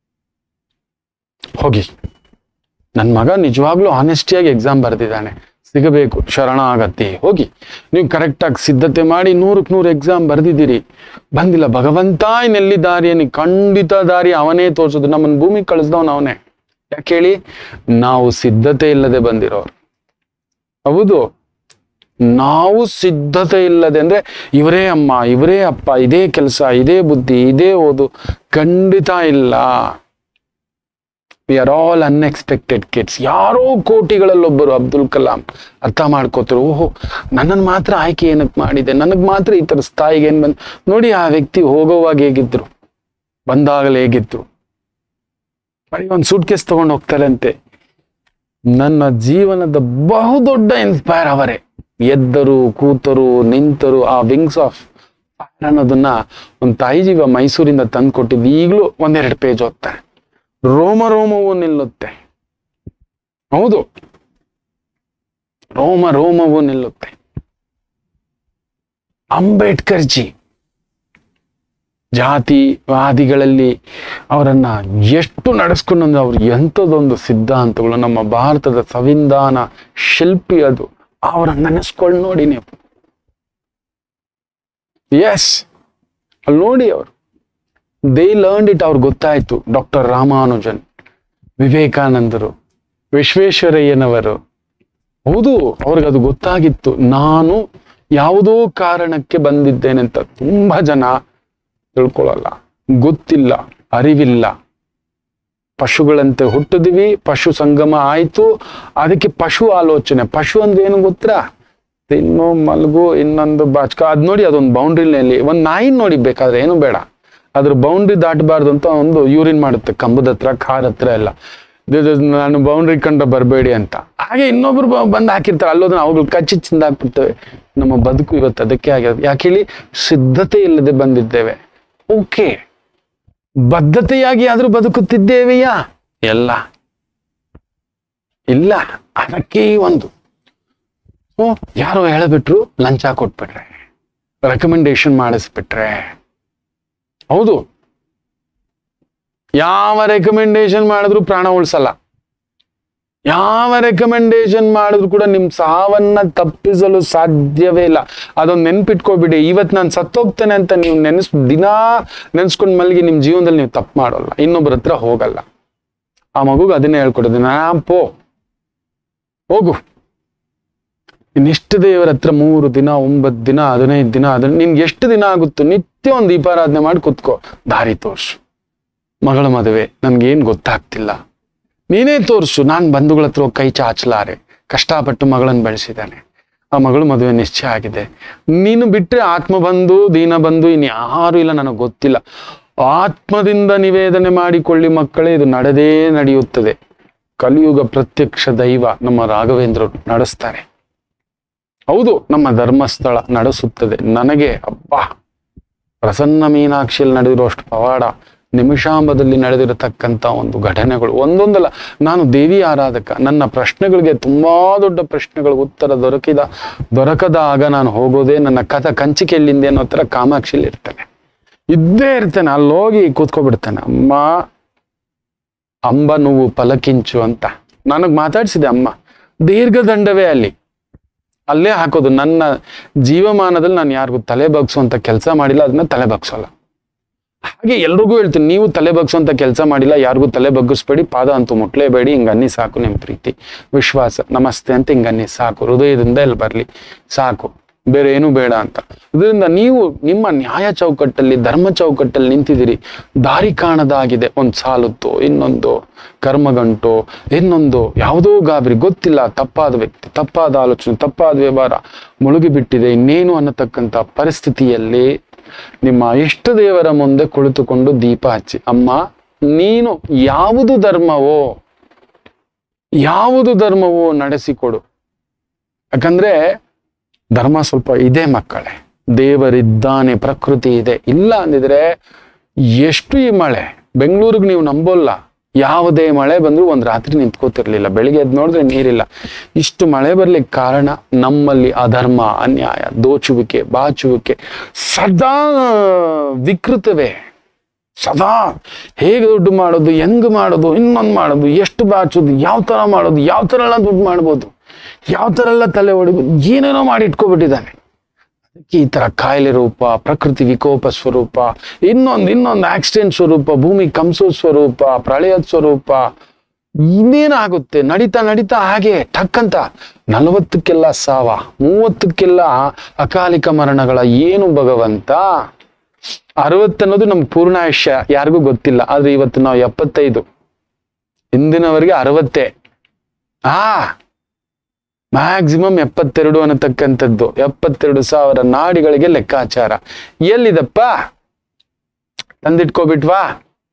ಹೋಗಿ ನನ್ನ ಮಗ ನಿಜವಾಗ್ಲೂ ಆನೆಸ್ಟಿಯಾಗಿ ಎಕ್ಸಾಮ್ ಬರೆದಿದ್ದಾನೆ ಸಿಗಬೇಕು ಶರಣಾಗತಿ ಹೋಗಿ ನೀವು ಕರೆಕ್ಟಾಗಿ ಸಿದ್ಧತೆ ಮಾಡಿ ನೂರಕ್ಕೆ ನೂರು ಎಕ್ಸಾಮ್ ಬರೆದಿದ್ದೀರಿ ಬಂದಿಲ್ಲ ಭಗವಂತ ಇನ್ನೆಲ್ಲಿ ದಾರಿಯನ್ನು ಖಂಡಿತ ದಾರಿ ಅವನೇ ತೋರಿಸೋದು ನಮ್ಮನ್ನು ಭೂಮಿಗೆ ಕಳಿಸ್ದವನು ಅವನೇ ಯಾಕೆ ಹೇಳಿ ನಾವು ಸಿದ್ಧತೆ ಇಲ್ಲದೆ ಬಂದಿರೋರು ಹೌದು ನಾವು ಸಿದ್ಧತೆ ಇಲ್ಲದೆ ಅಂದ್ರೆ ಇವರೇ ಅಮ್ಮ ಇವರೇ ಅಪ್ಪ ಇದೇ ಕೆಲಸ ಇದೇ ಬುದ್ಧಿ ಇದೇ ಓದು ಖಂಡಿತ ಇಲ್ಲ we are all unexpected kids ಯಾರೋ ಕೋಟಿಗಳಲ್ಲೊಬ್ಬರು ಅಬ್ದುಲ್ ಕಲಾಂ ಅರ್ಥ ಮಾಡ್ಕೋತಾರೆ ಓಹೋ ನನ್ನನ್ನು ಮಾತ್ರ ಆಯ್ಕೆ ಏನಕ್ಕೆ ಮಾಡಿದೆ ನನಗೆ ಮಾತ್ರ ಈ ಥರ ಸ್ಥಾಯಿಗೆ ಏನು ಬಂದು ನೋಡಿ ಆ ವ್ಯಕ್ತಿ ಹೋಗೋವಾಗ ಹೇಗಿದ್ರು ಬಂದಾಗಲೇ ಹೇಗಿದ್ರು ಬರೀ ಒಂದು ಸೂಟ್ ಕೇಸ್ ತಗೊಂಡು ಹೋಗ್ತಾರಂತೆ ನನ್ನ ಜೀವನದ ಬಹುದೊಡ್ಡ ಇನ್ಸ್ಪೈರ್ ಅವರೇ ಎದ್ದರು ಕೂತರು ನಿಂತರು ಆ ವಿಂಗ್ಸ್ ಆಫ್ ಫೈರ್ ಅನ್ನೋದನ್ನ ಒಂದು ತಾಯಿ ಜೀವ ಮೈಸೂರಿಂದ ತಂದು ಕೊಟ್ಟಿದ್ದು ಈಗಲೂ ಒಂದೆರಡು ಪೇಜ್ ಓದ್ತಾರೆ ರೋಮ ರೋಮವು ನಿಲ್ಲುತ್ತೆ ಹೌದು ರೋಮ ರೋಮವು ನಿಲ್ಲುತ್ತೆ ಅಂಬೇಡ್ಕರ್ ಜಿ ಜಾತಿವಾದಿಗಳಲ್ಲಿ ಅವರನ್ನ ಎಷ್ಟು ನಡೆಸ್ಕೊಂಡು ಬಂದ್ರೆ ಅವ್ರು ಎಂಥದೊಂದು ಸಿದ್ಧಾಂತಗಳು ನಮ್ಮ ಭಾರತದ ಸಂವಿಧಾನ ಶಿಲ್ಪಿ ಅದು ಅವರನ್ನ ನೆನೆಸ್ಕೊಂಡು ನೋಡಿ ನೀವು ಎಸ್ ಅಲ್ಲಿ ನೋಡಿ ಅವರು ದೇ ಲರ್ನ್ ಇಟ್ ಅವ್ರಿಗೆ ಗೊತ್ತಾಯ್ತು ಡಾಕ್ಟರ್ ರಾಮಾನುಜನ್ ವಿವೇಕಾನಂದರು ವಿಶ್ವೇಶ್ವರಯ್ಯನವರು ಹೌದು ಅವ್ರಿಗೆ ಅದು ಗೊತ್ತಾಗಿತ್ತು ನಾನು ಯಾವುದೋ ಕಾರಣಕ್ಕೆ ಬಂದಿದ್ದೇನೆ ಅಂತ ತುಂಬಾ ಜನ ತಿಳ್ಕೊಳ್ಳಲ್ಲ ಗೊತ್ತಿಲ್ಲ ಅರಿವಿಲ್ಲ ಪಶುಗಳಂತೆ ಹುಟ್ಟಿದ್ವಿ ಪಶು ಸಂಗಮ ಆಯ್ತು ಅದಕ್ಕೆ ಪಶು ಆಲೋಚನೆ ಪಶು ಅಂದ್ರೆ ಏನು ಗೊತ್ತಾ ತಿನ್ನು ಮಲಗು ಇನ್ನೊಂದು ಬಾಚ್ಕ ಅದ್ ನೋಡಿ ಅದೊಂದು ಬೌಂಡ್ರಿನಲ್ಲಿ ಒಂದ್ ನಾಯಿ ನೋಡಿ ಬೇಕಾದ್ರೆ ಏನು ಬೇಡ ಅದ್ರ ಬೌಂಡ್ರಿ ದಾಟಬಾರ್ದು ಅಂತ ಒಂದು ಯೂರಿನ್ ಮಾಡುತ್ತೆ ಕಂಬದ ಹತ್ರ ಕಾರ್ ಹತ್ರ ಎಲ್ಲ ಇದು- ಇದು ನಾನು ಬೌಂಡ್ರಿ ಕಂಡ ಬರಬೇಡಿ ಅಂತ ಹಾಗೆ ಇನ್ನೊಬ್ರು ಬ- ಬಂದು ಹಾಕಿರ್ತಾರೆ ಅಲ್ಲೋದನ್ನ ಅವುಗಳು ಕಚ್ಚಿ ಚಿಂದಾಕ್ಬಿಡ್ತೇವೆ ನಮ್ಮ ಬದುಕು ಇವತ್ತು ಅದಕ್ಕೆ ಆಗಿರೋದು ಯಾಕೆ ಹೇಳಿ ಸಿದ್ಧತೆ ಇಲ್ಲದೆ ಬಂದಿದ್ದೇವೆ ಓಕೆ ಬದ್ಧತೆಯಾಗಿ ಆದ್ರೂ ಬದುಕುತ್ತಿದ್ದೇವೆಯಾ ಎಲ್ಲ ಇಲ್ಲ ಅದಕ್ಕೆ ಈ ಒಂದು ಓ ಯಾರೋ ಹೇಳಬಿಟ್ರು ಲಂಚ ಕೊಟ್ಬಿಟ್ರೆ ರೆಕಮೆಂಡೇಶನ್ ಮಾಡಿಸ್ಬಿಟ್ರೆ ಹೌದು ಯಾವ ರೆಕಮೆಂಡೇಶನ್ ಮಾಡಿದ್ರು ಪ್ರಾಣ ಉಳಿಸಲ್ಲ ಯಾವ ರೆಕಮೆಂಡೇಶನ್ ಮಾಡಿದ್ರು ಕೂಡ ನಿಮ್ ಸಾವನ್ನ ತಪ್ಪಿಸಲು ಸಾಧ್ಯವೇ ಇಲ್ಲ ಅದೊಂದು ನೆನ್ಪಿಟ್ಕೋಬಿಡಿ ಇವತ್ತು ನಾನು ಸತ್ತೋಗ್ತೇನೆ ಅಂತ ನೀವು ನೆನೆಸ್ ದಿನಾ ನೆನೆಸ್ಕೊಂಡ್ ಮಲ್ಗಿ ನಿಮ್ ಜೀವನದಲ್ಲಿ ನೀವು ತಪ್ಪು ಮಾಡೋಲ್ಲ ಇನ್ನೊಬ್ಬರ ಹತ್ರ ಹೋಗಲ್ಲ ಆ ಮಗುಗೆ ಅದನ್ನೇ ಹೇಳ್ಕೊಡೋದು ನಾ ಪೋ ಹೋಗು ಇನ್ನೆಷ್ಟು ದೇವರ ಹತ್ರ ಮೂರು ದಿನ ಒಂಬತ್ತು ದಿನ ಹದಿನೈದು ದಿನ ಅದನ್ನ ನಿನ್ಗೆ ಎಷ್ಟು ದಿನ ಆಗುತ್ತೋ ನಿತ್ಯ ಒಂದು ದೀಪಾರಾಧನೆ ಮಾಡಿ ಕುತ್ಕೋ ದಾರಿ ತೋರ್ಸು ಮಗಳ ಮದುವೆ ನನ್ಗೇನ್ ಗೊತ್ತಾಗ್ತಿಲ್ಲ ನೀನೇ ತೋರಿಸು ನಾನು ಬಂಧುಗಳ ಹತ್ರ ಹೋಗ್ ಕೈ ಚಾಚಲಾರೆ ಕಷ್ಟಪಟ್ಟು ಮಗಳನ್ನು ಬೆಳೆಸಿದ್ದಾನೆ ಆ ಮಗಳು ಮದುವೆ ನಿಶ್ಚಯ ಆಗಿದೆ ನೀನು ಬಿಟ್ರೆ ಆತ್ಮ ಬಂಧು ದೀನ ಬಂಧು ಇನ್ ಯಾರು ಇಲ್ಲ ನನಗೆ ಗೊತ್ತಿಲ್ಲ ಆತ್ಮದಿಂದ ನಿವೇದನೆ ಮಾಡಿಕೊಳ್ಳಿ ಮಕ್ಕಳೇ ಇದು ನಡೆದೇ ನಡೆಯುತ್ತದೆ ಕಲಿಯುಗ ಪ್ರತ್ಯಕ್ಷ ದೈವ ನಮ್ಮ ರಾಘವೇಂದ್ರರು ನಡೆಸ್ತಾರೆ ಹೌದು ನಮ್ಮ ಧರ್ಮಸ್ಥಳ ನಡೆಸುತ್ತದೆ ನನಗೆ ಅಬ್ಬಾ ಪ್ರಸನ್ನ ಮೀನಾಕ್ಷಿಯಲ್ಲಿ ನಡೆದಿರುವಷ್ಟು ಪವಾಡ ನಿಮಿಷಾಂಬದಲ್ಲಿ ನಡೆದಿರತಕ್ಕಂಥ ಒಂದು ಘಟನೆಗಳು ಒಂದೊಂದಲ್ಲ ನಾನು ದೇವಿ ಆರಾಧಕ ನನ್ನ ಪ್ರಶ್ನೆಗಳಿಗೆ ತುಂಬಾ ದೊಡ್ಡ ಪ್ರಶ್ನೆಗಳಿಗೆ ಉತ್ತರ ದೊರಕಿದ ದೊರಕದಾಗ ನಾನು ಹೋಗೋದೇ ನನ್ನ ಕಥ ಕಂಚಿಕೆಯಲ್ಲಿಂದೆ ಅನ್ನೋ ಥರ ಕಾಮಾಕ್ಷಿಲಿ ಇರ್ತೇನೆ ಇದ್ದೇ ಇರ್ತೇನೆ ಅಲ್ಲಿ ಹೋಗಿ ಕೂತ್ಕೊಬಿಡ್ತೇನೆ ಅಮ್ಮ ಅಂಬ ನೋವು ಪಲಕಿಂಚು ಅಂತ ನನಗೆ ಮಾತಾಡ್ಸಿದೆ ಅಮ್ಮ ದೀರ್ಘದಂಡವೇ ಅಲ್ಲಿ ಅಲ್ಲೇ ಹಾಕೋದು ನನ್ನ ಜೀವಮಾನದಲ್ಲಿ ನಾನು ಯಾರಿಗೂ ತಲೆ ಬಗ್ಸುವಂತ ಕೆಲಸ ಮಾಡಿಲ್ಲ ಅದನ್ನ ತಲೆ ಬಗ್ಸೋಲ್ಲ ಹಾಗೆ ಎಲ್ರಿಗೂ ಹೇಳ್ತೀನಿ ನೀವು ತಲೆ ಬಗ್ಸುವಂತ ಕೆಲಸ ಮಾಡಿಲ್ಲ ಯಾರಿಗೂ ತಲೆ ಬಗ್ಗಿಸ್ಬೇಡಿ ಪಾದ ಅಂತೂ ಮುಟ್ಲೇಬೇಡಿ ಹಿಂಗ ಅನ್ನಿ ಸಾಕು ನಿಮ್ಮ ಪ್ರೀತಿ ವಿಶ್ವಾಸ ನಮಸ್ತೆ ಅಂತ ಹಿಂಗ ಅನ್ನಿ ಸಾಕು ಹೃದಯದಿಂದ ಇಲ್ಲಿ ಬರ್ಲಿ ಸಾಕು ಬೇರೆ ಏನು ಬೇಡ ಅಂತ ಇದರಿಂದ ನೀವು ನಿಮ್ಮ ನ್ಯಾಯ ಚೌಕಟ್ಟಲ್ಲಿ ಧರ್ಮ ಚೌಕಟ್ಟಲ್ಲಿ ನಿಂತಿದ್ದೀರಿ ದಾರಿ ಕಾಣದಾಗಿದೆ ಒಂದು ಸಾಲುತ್ತೋ ಇನ್ನೊಂದು ಕರ್ಮಗಂಟೋ ಇನ್ನೊಂದು ಯಾವುದೋ ಗಾಬರಿ ಗೊತ್ತಿಲ್ಲ ತಪ್ಪಾದ ವ್ಯಕ್ತಿ ತಪ್ಪಾದ ಆಲೋಚನೆ ತಪ್ಪಾದ ವ್ಯವಹಾರ ಮುಳುಗಿಬಿಟ್ಟಿದೆ ಇನ್ನೇನು ಅನ್ನತಕ್ಕಂಥ ಪರಿಸ್ಥಿತಿಯಲ್ಲಿ ನಿಮ್ಮ ಇಷ್ಟ ದೇವರ ಮುಂದೆ ಕುಳಿತುಕೊಂಡು ದೀಪ ಹಚ್ಚಿ ಅಮ್ಮ ನೀನು ಯಾವುದು ಧರ್ಮವೋ ಯಾವುದು ಧರ್ಮವೋ ನಡೆಸಿಕೊಡು ಯಾಕಂದ್ರೆ ಧರ್ಮ ಸ್ವಲ್ಪ ಇದೆ ಮಕ್ಕಳೇ ದೇವರಿದ್ದಾನೆ ಪ್ರಕೃತಿ ಇದೆ ಇಲ್ಲ ಅಂದಿದ್ರೆ ಎಷ್ಟು ಈ ಮಳೆ ಬೆಂಗಳೂರಿಗೆ ನೀವು ನಂಬೋಲ್ಲ ಯಾವುದೇ ಮಳೆ ಬಂದರೂ ಒಂದು ರಾತ್ರಿ ನಿಂತ್ಕೋತಿರ್ಲಿಲ್ಲ ಬೆಳಿಗ್ಗೆ ಎದ್ದು ನೋಡಿದ್ರೆ ನೀರಿಲ್ಲ ಇಷ್ಟು ಮಳೆ ಬರ್ಲಿಕ್ಕೆ ಕಾರಣ ನಮ್ಮಲ್ಲಿ ಅಧರ್ಮ ಅನ್ಯಾಯ ದೋಚುವಿಕೆ ಬಾಚುವಿಕೆ ಸದಾ ವಿಕೃತವೇ ಸದಾ ಹೇಗೆ ದುಡ್ಡು ಮಾಡೋದು ಹೆಂಗ್ ಮಾಡೋದು ಇನ್ನೊಂದು ಮಾಡೋದು ಎಷ್ಟು ಬಾಚೋದು ಯಾವ ಥರ ಮಾಡೋದು ಯಾವ ಥರ ಎಲ್ಲ ದುಡ್ಡು ಮಾಡ್ಬೋದು ಯಾವ ಥರ ಎಲ್ಲ ತಲೆ ಹೊಡಿಬೋದು ಏನೇನೋ ಮಾಡಿ ಇಟ್ಕೊಬಿಟ್ಟಿದ್ದಾನೆ ಅದಕ್ಕೆ ಈ ಥರ ಕಾಯಿಲೆ ರೂಪ ಪ್ರಕೃತಿ ವಿಕೋಪ ಸ್ವರೂಪ ಇನ್ನೊಂದು ಇನ್ನೊಂದು ಆಕ್ಸಿಡೆಂಟ್ ಸ್ವರೂಪ ಭೂಮಿ ಕಂಸೋ ಸ್ವರೂಪ ಪ್ರಳಯದ ಸ್ವರೂಪ ಇನ್ನೇನಾಗುತ್ತೆ ನಡೀತಾ ನಡೀತಾ ಹಾಗೆ ಟಕ್ಕಂತ ನಲವತ್ತಕ್ಕೆಲ್ಲ ಸಾವ ಮೂವತ್ತಕ್ಕೆಲ್ಲ ಅಕಾಲಿಕ ಮರಣಗಳ ಏನು ಭಗವಂತ ಅರವತ್ತು ಅನ್ನೋದು ನಮ್ಗೆ ಪೂರ್ಣಾಯುಷ್ಯ ಯಾರಿಗೂ ಗೊತ್ತಿಲ್ಲ ಆದ್ರೆ ಇವತ್ತು ನಾವು ಎಪ್ಪತ್ತೈದು ಇಂದಿನವರೆಗೆ ಅರವತ್ತೇ ಆ ಮ್ಯಾಕ್ಸಿಮಮ್ ಎಪ್ಪತ್ತೆರಡು ಅನ್ನತಕ್ಕಂಥದ್ದು ಎಪ್ಪತ್ತೆರಡು ಸಾವಿರ ನಾಡಿಗಳಿಗೆ ಲೆಕ್ಕಾಚಾರ ಎಲ್ಲಿದಪ್ಪ ತಂದಿಟ್ಕೋಬಿಟ್ವಾ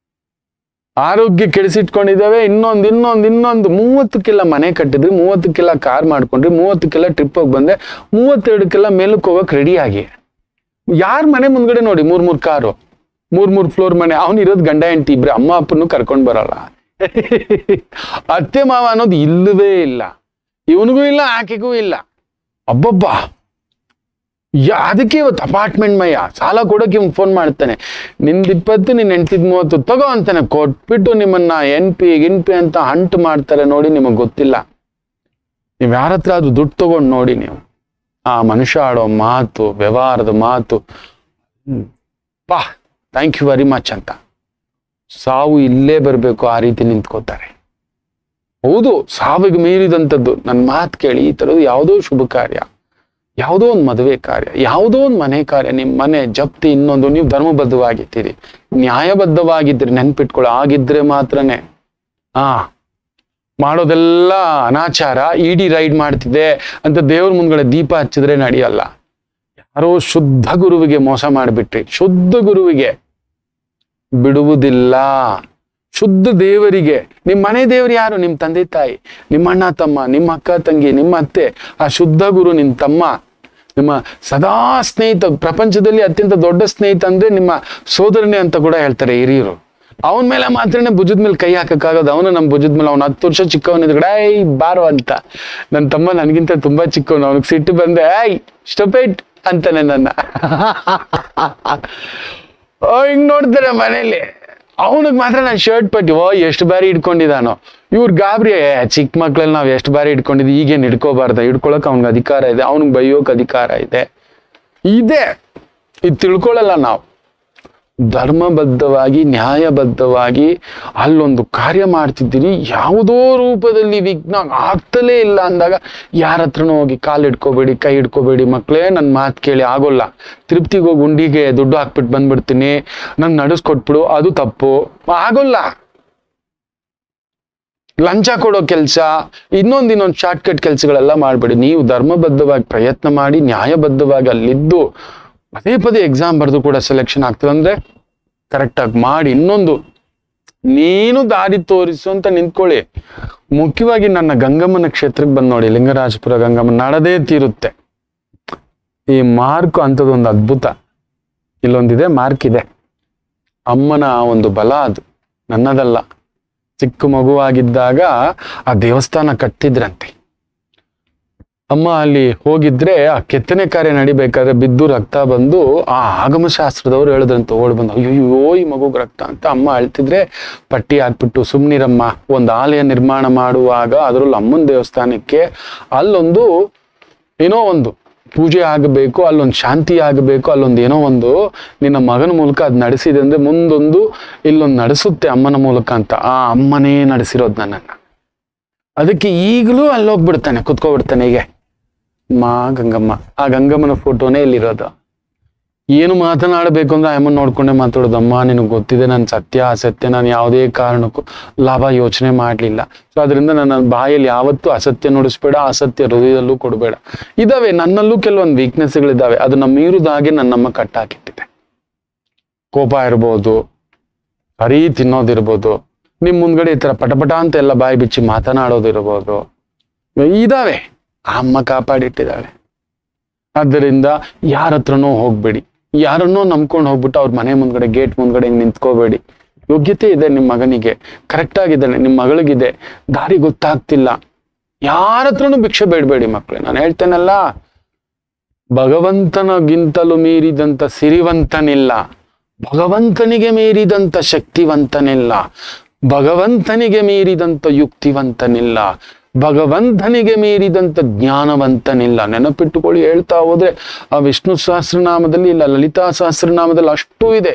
ಆರೋಗ್ಯ ಕೆಡಿಸಿಟ್ಕೊಂಡಿದ್ದಾವೆ ಇನ್ನೊಂದು ಇನ್ನೊಂದು ಇನ್ನೊಂದು ಮೂವತ್ತಕ್ಕೆಲ್ಲ ಮನೆ ಕಟ್ಟಿದ್ರಿ ಮೂವತ್ತಕ್ಕೆಲ್ಲ ಕಾರ್ ಮಾಡ್ಕೊಂಡ್ರಿ ಮೂವತ್ತಕ್ಕೆಲ್ಲ ಟ್ರಿಪ್ ಹೋಗಿ ಬಂದೆ ಮೂವತ್ತೆರಡಕ್ಕೆಲ್ಲ ಮೇಲಕ್ಕೆ ಹೋಗಕ್ ರೆಡಿ ಆಗಿ ಯಾರ ಮನೆ ಮುಂದ್ಗಡೆ ನೋಡಿ ಮೂರ್ ಮೂರ್ ಕಾರು ಮೂರ್ ಮೂರ್ ಫ್ಲೋರ್ ಮನೆ ಅವ್ನು ಇರೋದು ಗಂಡ ಹೆಂಡತಿ ಇಬ್ರು ಅಮ್ಮ ಅಪ್ಪನ್ನು ಕರ್ಕೊಂಡ್ ಬರಲ್ಲ ಅತ್ತೆ ಮಾವ ಅನ್ನೋದು ಇಲ್ಲವೇ ಇಲ್ಲ ಇವನಿಗೂ ಇಲ್ಲ ಆಕೆಗೂ ಇಲ್ಲ ಅಬ್ಬಬ್ಬ ಯಾ- ಅದಕ್ಕೆ ಇವತ್ತು ಅಪಾರ್ಟ್ಮೆಂಟ್ ಮಯ ಸಾಲ ಕೊಡೋಕೆ ಇವ್ನು ಫೋನ್ ಮಾಡ್ತಾನೆ ನಿಂದ ಇಪ್ಪತ್ತು ನಿನ್ನ ಹೆಂಡ್ತಿದ್ ಮೂವತ್ತು ತಗೋ ಅಂತಾನೆ ಕೊಟ್ಬಿಟ್ಟು ನಿಮ್ಮನ್ನ ಎನ್ ಪಿ ಗಿನ್ ಪಿ ಅಂತ ಹಂಟ್ ಮಾಡ್ತಾರೆ ನೋಡಿ ನಿಮಗೆ ಗೊತ್ತಿಲ್ಲ ನೀವು ಯಾರ ಹತ್ರ ಆದ್ರೂ ದುಡ್ಡು ತಗೊಂಡು ನೋಡಿ ನೀವು ಆ ಮನುಷ್ಯ ಆಡೋ ಮಾತು ವ್ಯವಹಾರದ ಮಾತು ಹ್ಮ್. ಪಾ ಥ್ಯಾಂಕ್ ಯು ವೆರಿ ಮಚ್ ಅಂತ ಸಾವು ಇಲ್ಲೇ ಬರಬೇಕು ಆ ರೀತಿ ನಿಂತ್ಕೋತಾರೆ ಹೌದು ಸಾವಿಗೆ ಮೀರಿದಂಥದ್ದು ನನ್ನ ಮಾತು ಕೇಳಿ ಈ ಥರದ್ದು ಯಾವುದೋ ಶುಭ ಕಾರ್ಯ ಯಾವುದೋ ಒಂದು ಮದುವೆ ಕಾರ್ಯ ಯಾವುದೋ ಒಂದು ಮನೆ ಕಾರ್ಯ ನಿಮ್ಮ ಮನೆ ಜಪ್ತಿ ಇನ್ನೊಂದು ನೀವು ಧರ್ಮಬದ್ಧವಾಗಿದ್ದೀರಿ ನ್ಯಾಯಬದ್ಧವಾಗಿದ್ದೀರಿ ನೆನ್ಪಿಟ್ಕೊಳ್ಳಿ ಆಗಿದ್ರೆ ಮಾತ್ರನೇ ಆ ಮಾಡೋದೆಲ್ಲ ಅನಾಚಾರ ಇಡಿ ರೈಡ್ ಮಾಡ್ತಿದೆ ಅಂತ ದೇವ್ರ ಮುಂದ್ಗಡೆ ದೀಪ ಹಚ್ಚಿದ್ರೆ ನಡೆಯಲ್ಲ ಯಾರೋ ಶುದ್ಧ ಗುರುವಿಗೆ ಮೋಸ ಮಾಡಿಬಿಟ್ರಿ ಶುದ್ಧ ಗುರುವಿಗೆ ಬಿಡುವುದಿಲ್ಲ ಶುದ್ಧ ದೇವರಿಗೆ ನಿಮ್ಮ ಮನೆ ದೇವರು ಯಾರು ನಿಮ್ಮ ತಂದೆ ತಾಯಿ ನಿಮ್ಮ ಅಣ್ಣ ತಮ್ಮ ನಿಮ್ಮ ಅಕ್ಕ ತಂಗಿ ನಿಮ್ಮ ಅತ್ತೆ ಆ ಶುದ್ಧ ಗುರು ನಿಮ್ಮ ತಮ್ಮ ನಿಮ್ಮ ಸದಾ ಸ್ನೇಹಿತ ಪ್ರಪಂಚದಲ್ಲಿ ಅತ್ಯಂತ ದೊಡ್ಡ ಸ್ನೇಹಿತ ಅಂದ್ರೆ ನಿಮ್ಮ ಸೋದರನೇ ಅಂತ ಕೂಡ ಹೇಳ್ತಾರೆ ಹಿರಿಯರು ಅವನ ಮೇಲೆ ಮಾತ್ರನೇ ಭುಜದ ಮೇಲೆ ಕೈ ಹಾಕಕ್ಕಾಗೋದು ಅವನು ನಮ್ಮ ಭುಜದ ಮೇಲೆ ಅವ್ನು ಹತ್ತು ವರ್ಷ ಚಿಕ್ಕವನಿದ್ರೆ ಐ ಬಾರೋ ಅಂತ ನನ್ನ ತಮ್ಮ ನನಗಿಂತ ತುಂಬಾ ಚಿಕ್ಕವನು ಅವನಿಗೆ ಸಿಟ್ಟು ಬಂದೆ ಐ ಸ್ಟೊಪೇಟ್ ಅಂತಾನೆ ನನ್ನ ಓ ಹಿಂಗ್ ನೋಡ್ತಾರೆ ಮನೇಲಿ ಅವನಿಗೆ ಮಾತ್ರ ನಾನು ಶರ್ಟ್ ಪಟ್ಟಿ ಓ ಎಷ್ಟು ಬಾರಿ ಇಟ್ಕೊಂಡಿದ್ದಾನೋ ಇವ್ರ ಗಾಬರಿ "ಏ, ಚಿಕ್ಕ ಮಕ್ಳಲ್ಲಿ ನಾವು ಎಷ್ಟು ಬಾರಿ ಇಟ್ಕೊಂಡಿದ್ವಿ ಈಗೇನು ಹಿಡ್ಕೋಬಾರ್ದ ಹಿಡ್ಕೊಳಕ್ ಅವ್ನಿಗೆ ಅಧಿಕಾರ ಇದೆ ಅವ್ನಿಗೆ ಬೈಯೋಕ್ ಅಧಿಕಾರ ಇದೆ ಇದೆ ಇದು ತಿಳ್ಕೊಳ್ಳಲ್ಲ ನಾವು ಧರ್ಮಬದ್ಧವಾಗಿ ನ್ಯಾಯಬದ್ಧವಾಗಿ ಅಲ್ಲೊಂದು ಕಾರ್ಯ ಮಾಡ್ತಿದ್ದೀರಿ ಯಾವುದೋ ರೂಪದಲ್ಲಿ ವಿಘ್ನ ಆಗ್ತಲೇ ಇಲ್ಲ ಅಂದಾಗ ಯಾರ ಹತ್ರನೂ ಹೋಗಿ ಕಾಲು ಹಿಡ್ಕೋಬೇಡಿ ಕೈ ಹಿಡ್ಕೋಬೇಡಿ ಮಕ್ಕಳೇ ನನ್ನ ಮಾತು ಕೇಳಿ ಆಗೋಲ್ಲ ತಿರುಪ್ತಿಗೆ ಹೋಗಿ ಉಂಡಿಗೆ ದುಡ್ಡು ಹಾಕ್ಬಿಟ್ಟು ಬಂದ್ಬಿಡ್ತೀನಿ ನಂಗೆ ನಡೆಸ್ಕೊಟ್ಬಿಡು ಅದು ತಪ್ಪು ಆಗೋಲ್ಲ ಲಂಚ ಕೊಡೋ ಕೆಲಸ ಇನ್ನೊಂದು ಇನ್ನೊಂದು ಶಾರ್ಟ್ ಕಟ್ ಕೆಲಸಗಳೆಲ್ಲ ಮಾಡಬೇಡಿ ನೀವು ಧರ್ಮಬದ್ಧವಾಗಿ ಪ್ರಯತ್ನ ಮಾಡಿ ನ್ಯಾಯಬದ್ಧವಾಗಿ ಅಲ್ಲಿದ್ದು ಪದೇ ಪದೇ ಎಕ್ಸಾಮ್ ಬರೆದು ಕೂಡ ಸೆಲೆಕ್ಷನ್ ಆಗ್ತದೆ ಅಂದ್ರೆ ಕರೆಕ್ಟಾಗಿ ಮಾಡಿ ಇನ್ನೊಂದು ನೀನು ದಾರಿ ತೋರಿಸು ಅಂತ ನಿಂತ್ಕೊಳ್ಳಿ ಮುಖ್ಯವಾಗಿ ನನ್ನ ಗಂಗಮ್ಮನ ಕ್ಷೇತ್ರಕ್ಕೆ ಬಂದು ನೋಡಿ ಲಿಂಗರಾಜಪುರ ಗಂಗಮ್ಮ ನಡೆದೇ ತೀರುತ್ತೆ ಈ ಮಾರ್ಕ್ ಅಂಥದ್ದೊಂದು ಅದ್ಭುತ ಇಲ್ಲೊಂದಿದೆ ಮಾರ್ಕ್ ಇದೆ ಅಮ್ಮನ ಒಂದು ಬಲ ಅದು ನನ್ನದಲ್ಲ ಚಿಕ್ಕ ಮಗುವಾಗಿದ್ದಾಗ ಆ ದೇವಸ್ಥಾನ ಕಟ್ಟಿದ್ರಂತೆ ಅಮ್ಮ ಅಲ್ಲಿ ಹೋಗಿದ್ರೆ ಆ ಕೆತ್ತನೆ ಕಾರ್ಯ ನಡಿಬೇಕಾದ್ರೆ ಬಿದ್ದು ರಕ್ತ ಬಂದು ಆ ಆಗಮಶಾಸ್ತ್ರದವ್ರು ಹೇಳಿದ್ರಂತ ಓಡ್ ಬಂದು ಅಯ್ಯೋ ಈ ಮಗುಗ್ ರಕ್ತ ಅಂತ ಅಮ್ಮ ಅಳ್ತಿದ್ರೆ ಪಟ್ಟಿ ಹಾಕ್ಬಿಟ್ಟು ಸುಮ್ನಿರಮ್ಮ ಒಂದು ಆಲಯ ನಿರ್ಮಾಣ ಮಾಡುವಾಗ ಅದರಲ್ಲಿ ಅಮ್ಮನ ದೇವಸ್ಥಾನಕ್ಕೆ ಅಲ್ಲೊಂದು ಏನೋ ಒಂದು ಪೂಜೆ ಆಗಬೇಕು ಅಲ್ಲೊಂದು ಶಾಂತಿ ಆಗಬೇಕು ಅಲ್ಲೊಂದು ಏನೋ ಒಂದು ನಿನ್ನ ಮಗನ ಮೂಲಕ ಅದು ನಡೆಸಿದೆ ಅಂದ್ರೆ ಮುಂದೊಂದು ಇಲ್ಲೊಂದು ನಡೆಸುತ್ತೆ ಅಮ್ಮನ ಮೂಲಕ ಅಂತ ಆ ಅಮ್ಮನೇ ನಡೆಸಿರೋದು ನನ್ನನ್ನ ಅದಕ್ಕೆ ಈಗಲೂ ಅಲ್ಲಿ ಹೋಗ್ಬಿಡ್ತಾನೆ ಕುತ್ಕೊಬಿಡ್ತಾನೆ ಹೀಗೆ ಮಾ ಗಂಗಮ್ಮ ಆ ಗಂಗಮ್ಮನ ಫೋಟೋನೇ ಇಲ್ಲಿರೋದು ಏನು ಮಾತನಾಡಬೇಕು ಅಂದ್ರೆ ಅಮ್ಮನ ನೋಡ್ಕೊಂಡೆ ಮಾತಾಡೋದು ಅಮ್ಮ ನಿನಗೆ ಗೊತ್ತಿದೆ ನನ್ನ ಸತ್ಯ ಅಸತ್ಯ ನಾನು ಯಾವುದೇ ಕಾರಣಕ್ಕೂ ಲಾಭ ಯೋಚನೆ ಮಾಡಲಿಲ್ಲ ಸೊ ಅದರಿಂದ ನನ್ನ ಬಾಯಲ್ಲಿ ಯಾವತ್ತೂ ಅಸತ್ಯ ನುಡಿಸ್ಬೇಡ ಅಸತ್ಯ ಹೃದಯದಲ್ಲೂ ಕೊಡಬೇಡ ಇದಾವೆ ನನ್ನಲ್ಲೂ ಕೆಲವೊಂದು ವೀಕ್ನೆಸ್ಗಳಿದ್ದಾವೆ ಅದನ್ನ ಮೀರಿದ ಹಾಗೆ ನನ್ನಮ್ಮ ಕಟ್ಟಾಕಿಟ್ಟಿದೆ ಕೋಪ ಇರ್ಬೋದು ಹರಿ ತಿನ್ನೋದಿರ್ಬೋದು ನಿಮ್ ಮುಂದ್ಗಡೆ ಈ ತರ ಪಟಪಟ ಅಂತ ಎಲ್ಲ ಬಾಯಿ ಬಿಚ್ಚಿ ಮಾತನಾಡೋದಿರ್ಬೋದು ಇದಾವೆ ಆ ಅಮ್ಮ ಕಾಪಾಡಿಟ್ಟಿದ್ದಾಳೆ ಆದ್ದರಿಂದ ಯಾರ ಹತ್ರನೂ ಹೋಗ್ಬೇಡಿ ಯಾರನ್ನೋ ನಂಬ್ಕೊಂಡು ಹೋಗ್ಬಿಟ್ಟು ಅವ್ರ ಮನೆ ಮುಂದ್ಗಡೆ ಗೇಟ್ ಮುಂದ್ಗಡೆ ಹಿಂಗ್ ನಿಂತ್ಕೋಬೇಡಿ ಯೋಗ್ಯತೆ ಇದೆ ನಿಮ್ಮ ಮಗನಿಗೆ ಕರೆಕ್ಟ್ ಆಗಿದ್ದಾನೆ ನಿಮ್ಮ ಮಗಳಿಗಿದೆ ದಾರಿ ಗೊತ್ತಾಗ್ತಿಲ್ಲ ಯಾರ ಹತ್ರನೂ ಭಿಕ್ಷೆ ಬೇಡಬೇಡಿ ಮಕ್ಕಳೇ ನಾನು ಹೇಳ್ತೇನಲ್ಲ ಭಗವಂತನಗಿಂತಲೂ ಮೀರಿದಂತ ಸಿರಿವಂತನಿಲ್ಲ ಭಗವಂತನಿಗೆ ಮೀರಿದಂತ ಶಕ್ತಿವಂತನಿಲ್ಲ ಭಗವಂತನಿಗೆ ಮೀರಿದಂತ ಯುಕ್ತಿವಂತನಿಲ್ಲ ಭಗವಂತನಿಗೆ ಮೀರಿದಂತ ಜ್ಞಾನವಂತನಿಲ್ಲ ನೆನಪಿಟ್ಟುಕೊಳ್ಳಿ ಹೇಳ್ತಾ ಹೋದ್ರೆ ಆ ವಿಷ್ಣು ಸಹಸ್ರನಾಮದಲ್ಲಿ ಇಲ್ಲ ಲಲಿತಾ ಸಹಸ್ರನಾಮದಲ್ಲಿ ಅಷ್ಟು ಇದೆ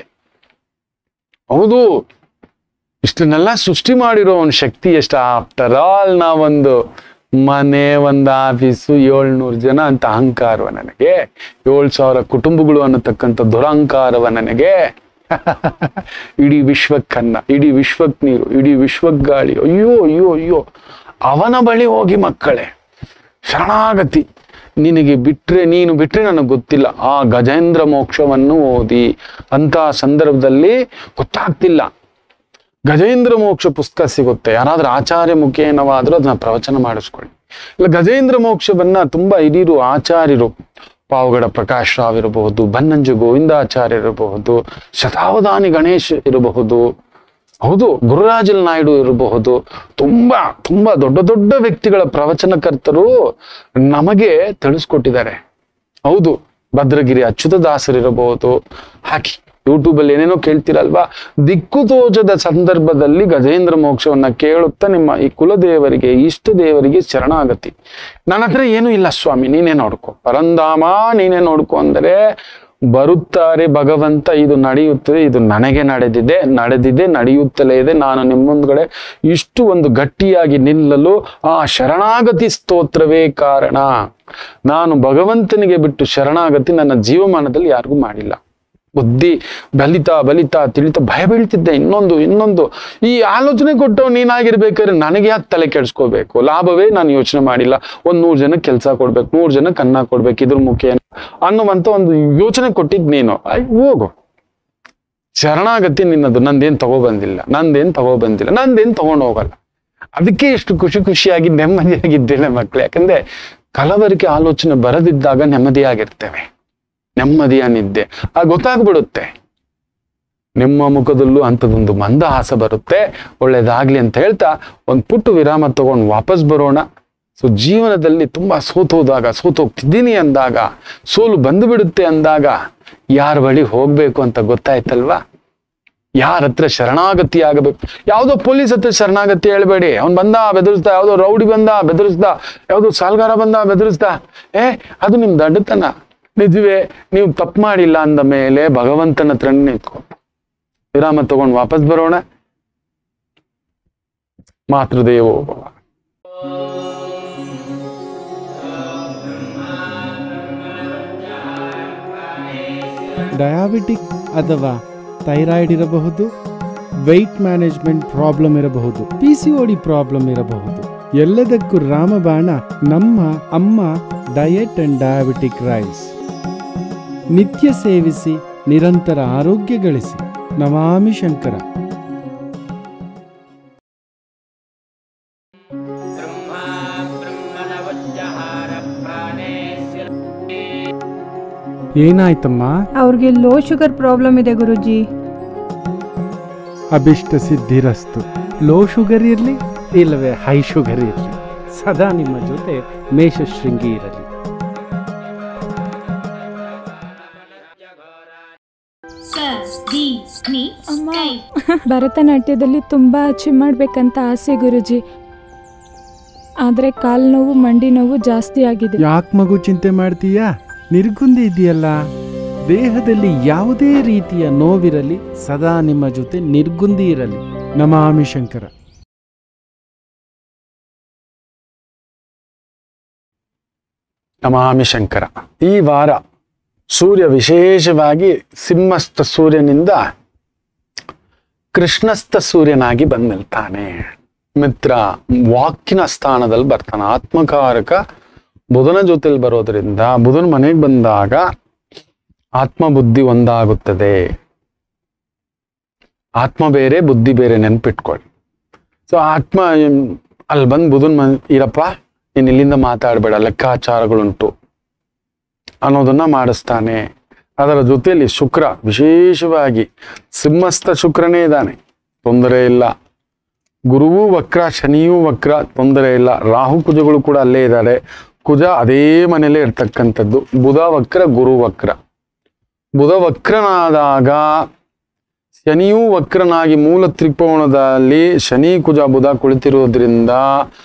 ಹೌದು ಇಷ್ಟನ್ನೆಲ್ಲ ಸೃಷ್ಟಿ ಮಾಡಿರೋ ಒಂದು ಶಕ್ತಿ ಎಷ್ಟು ಆಫ್ಟರ್ ಆಲ್ ನಾವೊಂದು ಮನೆ ಒಂದು ಆಫೀಸು ಏಳ್ನೂರು ಜನ ಅಂತ ಅಹಂಕಾರವ ನನಗೆ ಏಳು ಸಾವಿರ ಕುಟುಂಬಗಳು ಅನ್ನತಕ್ಕಂಥ ದುರಹಂಕಾರವ ನನಗೆ ಇಡೀ ವಿಶ್ವಕ್ಕನ್ನ ಇಡೀ ವಿಶ್ವಕ್ ನೀರು ಇಡೀ ವಿಶ್ವಕ್ ಗಾಳಿ ಅಯ್ಯೋ ಅಯ್ಯೋ ಅಯ್ಯೋ ಅವನ ಬಳಿ ಹೋಗಿ ಮಕ್ಕಳೇ ಶರಣಾಗತಿ ನಿನಗೆ ಬಿಟ್ರೆ ನೀನು ಬಿಟ್ರೆ ನನಗೆ ಗೊತ್ತಿಲ್ಲ ಆ ಗಜೇಂದ್ರ ಮೋಕ್ಷವನ್ನು ಓದಿ ಅಂತ ಸಂದರ್ಭದಲ್ಲಿ ಗೊತ್ತಾಗ್ತಿಲ್ಲ ಗಜೇಂದ್ರ ಮೋಕ್ಷ ಪುಸ್ತಕ ಸಿಗುತ್ತೆ ಯಾರಾದ್ರೂ ಆಚಾರ್ಯ ಮುಖೇನವಾದ್ರೂ ಅದನ್ನ ಪ್ರವಚನ ಮಾಡಿಸ್ಕೊಳ್ಳಿ ಇಲ್ಲ ಗಜೇಂದ್ರ ಮೋಕ್ಷವನ್ನ ತುಂಬಾ ಹಿರಿಯರು ಆಚಾರ್ಯರು ಪಾವಗಡ ಪ್ರಕಾಶ್ ರಾವ್ ಇರಬಹುದು ಬನ್ನಂಜು ಗೋವಿಂದಾಚಾರ್ಯ ಇರಬಹುದು ಶತಾವಧಾನಿ ಗಣೇಶ್ ಇರಬಹುದು ಹೌದು ಗುರುರಾಜಲ್ ನಾಯ್ಡು ಇರಬಹುದು ತುಂಬಾ ತುಂಬಾ ದೊಡ್ಡ ದೊಡ್ಡ ವ್ಯಕ್ತಿಗಳ ಪ್ರವಚನಕರ್ತರು ನಮಗೆ ತಿಳಿಸ್ಕೊಟ್ಟಿದ್ದಾರೆ ಹೌದು ಭದ್ರಗಿರಿ ಅಚ್ಯುತದಾಸರಿರಬಹುದು ಹಾಕಿ ಯೂಟ್ಯೂಬ್ ಅಲ್ಲಿ ಏನೇನೋ ಕೇಳ್ತೀರಲ್ವಾ ದಿಕ್ಕು ತೋಚದ ಸಂದರ್ಭದಲ್ಲಿ ಗಜೇಂದ್ರ ಮೋಕ್ಷವನ್ನ ಕೇಳುತ್ತಾ ನಿಮ್ಮ ಈ ಕುಲದೇವರಿಗೆ ಇಷ್ಟ ದೇವರಿಗೆ ಶರಣಾಗತಿ ನನ್ನ ಹತ್ರ ಏನೂ ಇಲ್ಲ ಸ್ವಾಮಿ ನೀನೇ ನೋಡ್ಕೊ ಪರಂಧಾಮ ನೀನೇ ನೋಡ್ಕೊ ಅಂದರೆ ಬರುತ್ತಾರೆ ಭಗವಂತ ಇದು ನಡೆಯುತ್ತದೆ ಇದು ನನಗೆ ನಡೆದಿದೆ ನಡೆದಿದೆ ನಡೆಯುತ್ತಲೇ ಇದೆ ನಾನು ನಿಮ್ಮ ಮುಂದ್ಗಡೆ ಇಷ್ಟು ಒಂದು ಗಟ್ಟಿಯಾಗಿ ನಿಲ್ಲಲು ಆ ಶರಣಾಗತಿ ಸ್ತೋತ್ರವೇ ಕಾರಣ ನಾನು ಭಗವಂತನಿಗೆ ಬಿಟ್ಟು ಶರಣಾಗತಿ ನನ್ನ ಜೀವಮಾನದಲ್ಲಿ ಯಾರಿಗೂ ಮಾಡಿಲ್ಲ ಬುದ್ಧಿ ಬಲಿತಾ ಬಲಿತಾ ತಿಳಿತಾ ಭಯ ಬೀಳ್ತಿದ್ದೆ ಇನ್ನೊಂದು ಇನ್ನೊಂದು ಈ ಆಲೋಚನೆ ಕೊಟ್ಟವ್ ನೀನಾಗಿರ್ಬೇಕಾದ್ರೆ ನನಗೆ ಯಾಕೆ ತಲೆ ಕೆಡಿಸ್ಕೋಬೇಕು ಲಾಭವೇ ನಾನು ಯೋಚನೆ ಮಾಡಿಲ್ಲ ಒಂದ್ ನೂರು ಜನಕ್ಕೆ ಕೆಲಸ ಕೊಡ್ಬೇಕು ನೂರು ಜನಕ್ಕೆ ಅನ್ನ ಕೊಡ್ಬೇಕು ಇದ್ರ ಮುಖೇನ ಅನ್ನುವಂತ ಒಂದು ಯೋಚನೆ ಕೊಟ್ಟಿದ್ ನೀನು ಐ ಹೋಗು ಶರಣಾಗತಿ ನಿನ್ನದು ನಂದೇನ್ ತಗೊಬಂದಿಲ್ಲ ನಂದೇನ್ ತಗೊಬಂದಿಲ್ಲ ನಂದೇನ್ ತಗೊಂಡು ಹೋಗಲ್ಲ ಅದಕ್ಕೆ ಎಷ್ಟು ಖುಷಿ ಖುಷಿಯಾಗಿ ನೆಮ್ಮದಿಯಾಗಿದ್ದೇನೆ ಮಕ್ಳು ಯಾಕಂದ್ರೆ ಕಲವರಿಕೆ ಆಲೋಚನೆ ಬರದಿದ್ದಾಗ ನೆಮ್ಮದಿಯಾಗಿರ್ತೇವೆ ನೆಮ್ಮದಿಯ ನಿದ್ದೆ ಆ ಗೊತ್ತಾಗ್ಬಿಡುತ್ತೆ ನಿಮ್ಮ ಮುಖದಲ್ಲೂ ಅಂಥದ್ದೊಂದು ಮಂದಹಾಸ ಬರುತ್ತೆ ಒಳ್ಳೇದಾಗ್ಲಿ ಅಂತ ಹೇಳ್ತಾ ಒಂದು ಪುಟ್ಟು ವಿರಾಮ ತಗೊಂಡು ವಾಪಸ್ ಬರೋಣ ಸೊ ಜೀವನದಲ್ಲಿ ತುಂಬಾ ಸೋತೋದಾಗ ಸೋತೋಗ್ತಿದ್ದೀನಿ ಅಂದಾಗ ಸೋಲು ಬಂದು ಬಿಡುತ್ತೆ ಅಂದಾಗ ಯಾರ ಬಳಿ ಹೋಗ್ಬೇಕು ಅಂತ ಗೊತ್ತಾಯ್ತಲ್ವಾ ಯಾರ ಹತ್ರ ಶರಣಾಗತಿ ಆಗಬೇಕು ಯಾವುದೋ ಪೊಲೀಸ್ ಹತ್ರ ಶರಣಾಗತಿ ಹೇಳ್ಬೇಡಿ ಅವ್ನ್ ಬಂದ ಬೆದರಿಸ್ದ ಯಾವುದೋ ರೌಡಿ ಬಂದ ಬೆದರಿಸ್ದ ಯಾವುದೋ ಸಾಲ್ಗಾರ ಬಂದ ಬೆದರಿಸ್ದ ಏ ಅದು ನಿಮ್ ದಡ್ಡತನ ನಿಜವೇ ನೀವು ತಪ್ಪು ಮಾಡಿಲ್ಲ ಅಂದ ಮೇಲೆ ಭಗವಂತನ ಹತ್ರ ನಿಂತ್ಕೊ ವಿರಾಮ ತಗೊಂಡು ವಾಪಸ್ ಬರೋಣ ಮಾತೃದೇವೋ ಭವ ಡಯಾಬಿಟಿಕ್ ಅಥವಾ ಥೈರಾಯ್ಡ್ ಇರಬಹುದು ವೆಯ್ಟ್ ಮ್ಯಾನೇಜ್ಮೆಂಟ್ ಪ್ರಾಬ್ಲಮ್ ಇರಬಹುದು ಪಿ ಸಿ ಡಿ ಪ್ರಾಬ್ಲಮ್ ಇರಬಹುದು ಎಲ್ಲದಕ್ಕೂ ರಾಮಬಾಣ ನಮ್ಮ ಅಮ್ಮ ಡಯಟ್ ಅಂಡ್ ಡಯಾಬಿಟಿಕ್ ರೈಸ್ ನಿತ್ಯ ಸೇವಿಸಿ ನಿರಂತರ ಆರೋಗ್ಯ ಗಳಿಸಿ ನಮಾಮಿ ಶಂಕರ ಏನಾಯ್ತಮ್ಮ ಅವ್ರಿಗೆ ಲೋ ಶುಗರ್ ಪ್ರಾಬ್ಲಮ್ ಇದೆ ಗುರುಜಿ ಅಭಿಷ್ಟ ಸಿದ್ಧಿರಸ್ತು ಲೋ ಶುಗರ್ ಇರಲಿ ಇಲ್ಲವೇ ಹೈ ಶುಗರ್ ಇರಲಿ ಸದಾ ನಿಮ್ಮ ಜೊತೆ ಮೇಷಶೃಂಗಿ ಇರಲಿ ಸ ದಿ ನಿ ಅಮ್ಮ. ಕೈ ಭರತನಾಟ್ಯದಲ್ಲಿ ತುಂಬ ಅಚೀವ್ ಮಾಡ್ಬೇಕಂತ ಆಸೆ ಗುರುಜಿ ಆದರೆ ಕಾಲು ನೋವು ಮಂಡಿ ನೋವು ಜಾಸ್ತಿ ಆಗಿದೆ ಯಾಕೆ ಮಗು ಚಿಂತೆ ಮಾಡ್ತೀಯಾ ನಿರ್ಗುಂದಿ ಇದೆಯಲ್ಲ ದೇಹದಲ್ಲಿ ಯಾವುದೇ ರೀತಿಯ ನೋವಿರಲಿ ಸದಾ ನಿಮ್ಮ ಜೊತೆ ನಿರ್ಗುಂದಿ ಇರಲಿ ನಮಾಮಿ ಶಂಕರ ನಮಾಮಿ ಶಂಕರ ಈ ವಾರ ಸೂರ್ಯ ವಿಶೇಷವಾಗಿ ಸಿಂಹಸ್ಥ ಸೂರ್ಯನಿಂದ ಕೃಷ್ಣಸ್ಥ ಸೂರ್ಯನಾಗಿ ಬಂದ್ ನಿಲ್ತಾನೆ ಮಿತ್ರ ವಾಕಿನ ಸ್ಥಾನದಲ್ಲಿ ಬರ್ತಾನೆ ಆತ್ಮಕಾರಕ ಬುಧನ ಜೊತೆಲಿ ಬರೋದ್ರಿಂದ ಬುಧನ ಮನೆಗೆ ಬಂದಾಗ ಆತ್ಮ ಬುದ್ಧಿ ಒಂದಾಗುತ್ತದೆ ಆತ್ಮ ಬೇರೆ ಬುದ್ಧಿ ಬೇರೆ ನೆನ್ಪಿಟ್ಕೊಳ್ಳಿ ಸೊ ಆತ್ಮ ಏನ್, ಅಲ್ಲಿ ಬಂದು ಬುಧನ್ ಮನ್ ಇರಪ್ಪ ನೀನ್ ಇಲ್ಲಿಂದ ಮಾತಾಡಬೇಡ ಲೆಕ್ಕಾಚಾರಗಳುಂಟು ಅನ್ನೋದನ್ನ ಮಾಡಿಸ್ತಾನೆ ಅದರ ಜೊತೆಯಲ್ಲಿ ಶುಕ್ರ ವಿಶೇಷವಾಗಿ ಸಿಂಹಸ್ಥ ಶುಕ್ರನೇ ಇದ್ದಾನೆ ತೊಂದರೆ ಇಲ್ಲ ಗುರುವು ವಕ್ರ ಶನಿಯೂ ವಕ್ರ ತೊಂದರೆ ಇಲ್ಲ ರಾಹು ಕುಜಗಳು ಕೂಡ ಅಲ್ಲೇ ಇದ್ದಾರೆ ಕುಜ ಅದೇ ಮನೇಲೇ ಇರ್ತಕ್ಕಂಥದ್ದು ಬುಧ ವಕ್ರ ಗುರು ವಕ್ರ ಬುಧ ವಕ್ರನಾದಾಗ ಶನಿಯೂ ವಕ್ರನಾಗಿ ಮೂಲ ತ್ರಿಕೋಣದಲ್ಲಿ ಶನಿ ಕುಜ ಬುಧ ಕುಳಿತಿರೋದ್ರಿಂದ